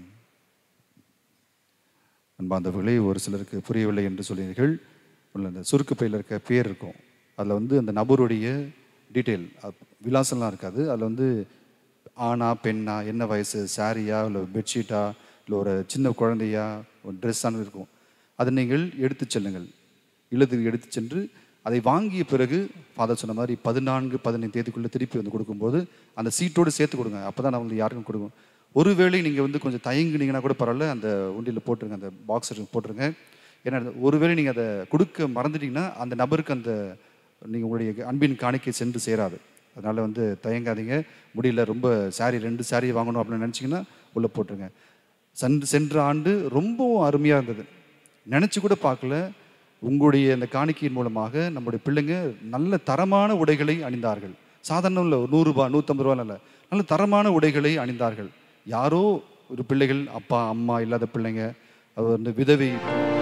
அன்பாந்தவர்களே ஒரு சிலருக்கு புரியவில்லை என்று சொல்லினீர்கள் உள்ள அந்த சுருக்கு பையில் இருக்க பேர் இருக்கும் அதில் வந்து அந்த நபருடைய டீட்டெயில் விலாசம்லாம் இருக்காது அதில் வந்து ஆணா பெண்ணா என்ன வயசு சாரியா இல்லை பெட்ஷீட்டா இல்லை ஒரு சின்ன குழந்தையா ஒரு ட்ரெஸ்ஸானு இருக்கும் அதை நீங்கள் எடுத்துச் செல்லுங்கள் இல்லத்துக்கு எடுத்துச் சென்று அதை வாங்கிய பிறகு ஃபாதர் சொன்ன மாதிரி பதினான்கு பதினைந்து தேதிக்குள்ளே திருப்பி வந்து கொடுக்கும்போது அந்த சீட்டோடு சேர்த்து கொடுங்க அப்போ தான் நான் உங்களுக்கு யாருக்கும் கொடுக்கும் ஒருவேளை நீங்கள் வந்து கொஞ்சம் தயங்குனீங்கன்னா கூட பரவாயில்ல அந்த உண்டியில் போட்டுருங்க அந்த பாக்ஸ் போட்டுருங்க ஏன்னா ஒருவேளை நீங்கள் அதை கொடுக்க மறந்துட்டீங்கன்னா அந்த நபருக்கு அந்த நீங்கள் உங்களுடைய அன்பின் காணிக்கை சென்று சேராது அதனால் வந்து தயங்காதீங்க முடியல ரொம்ப சாரி ரெண்டு சாரி வாங்கணும் அப்படின்னு நினச்சிங்கன்னா உள்ளே போட்டுருங்க சென்று சென்ற ஆண்டு ரொம்பவும் அருமையாக இருந்தது நினச்சி கூட பார்க்கல உங்களுடைய அந்த காணிக்கையின் மூலமாக நம்முடைய பிள்ளைங்க நல்ல தரமான உடைகளை அணிந்தார்கள் சாதாரண இல்லை ஒரு நூறுரூபா நூற்றம்பது ரூபா இல்லை நல்ல தரமான உடைகளை அணிந்தார்கள் யாரோ ஒரு பிள்ளைகள் அப்பா அம்மா இல்லாத பிள்ளைங்க அது வந்து விதவை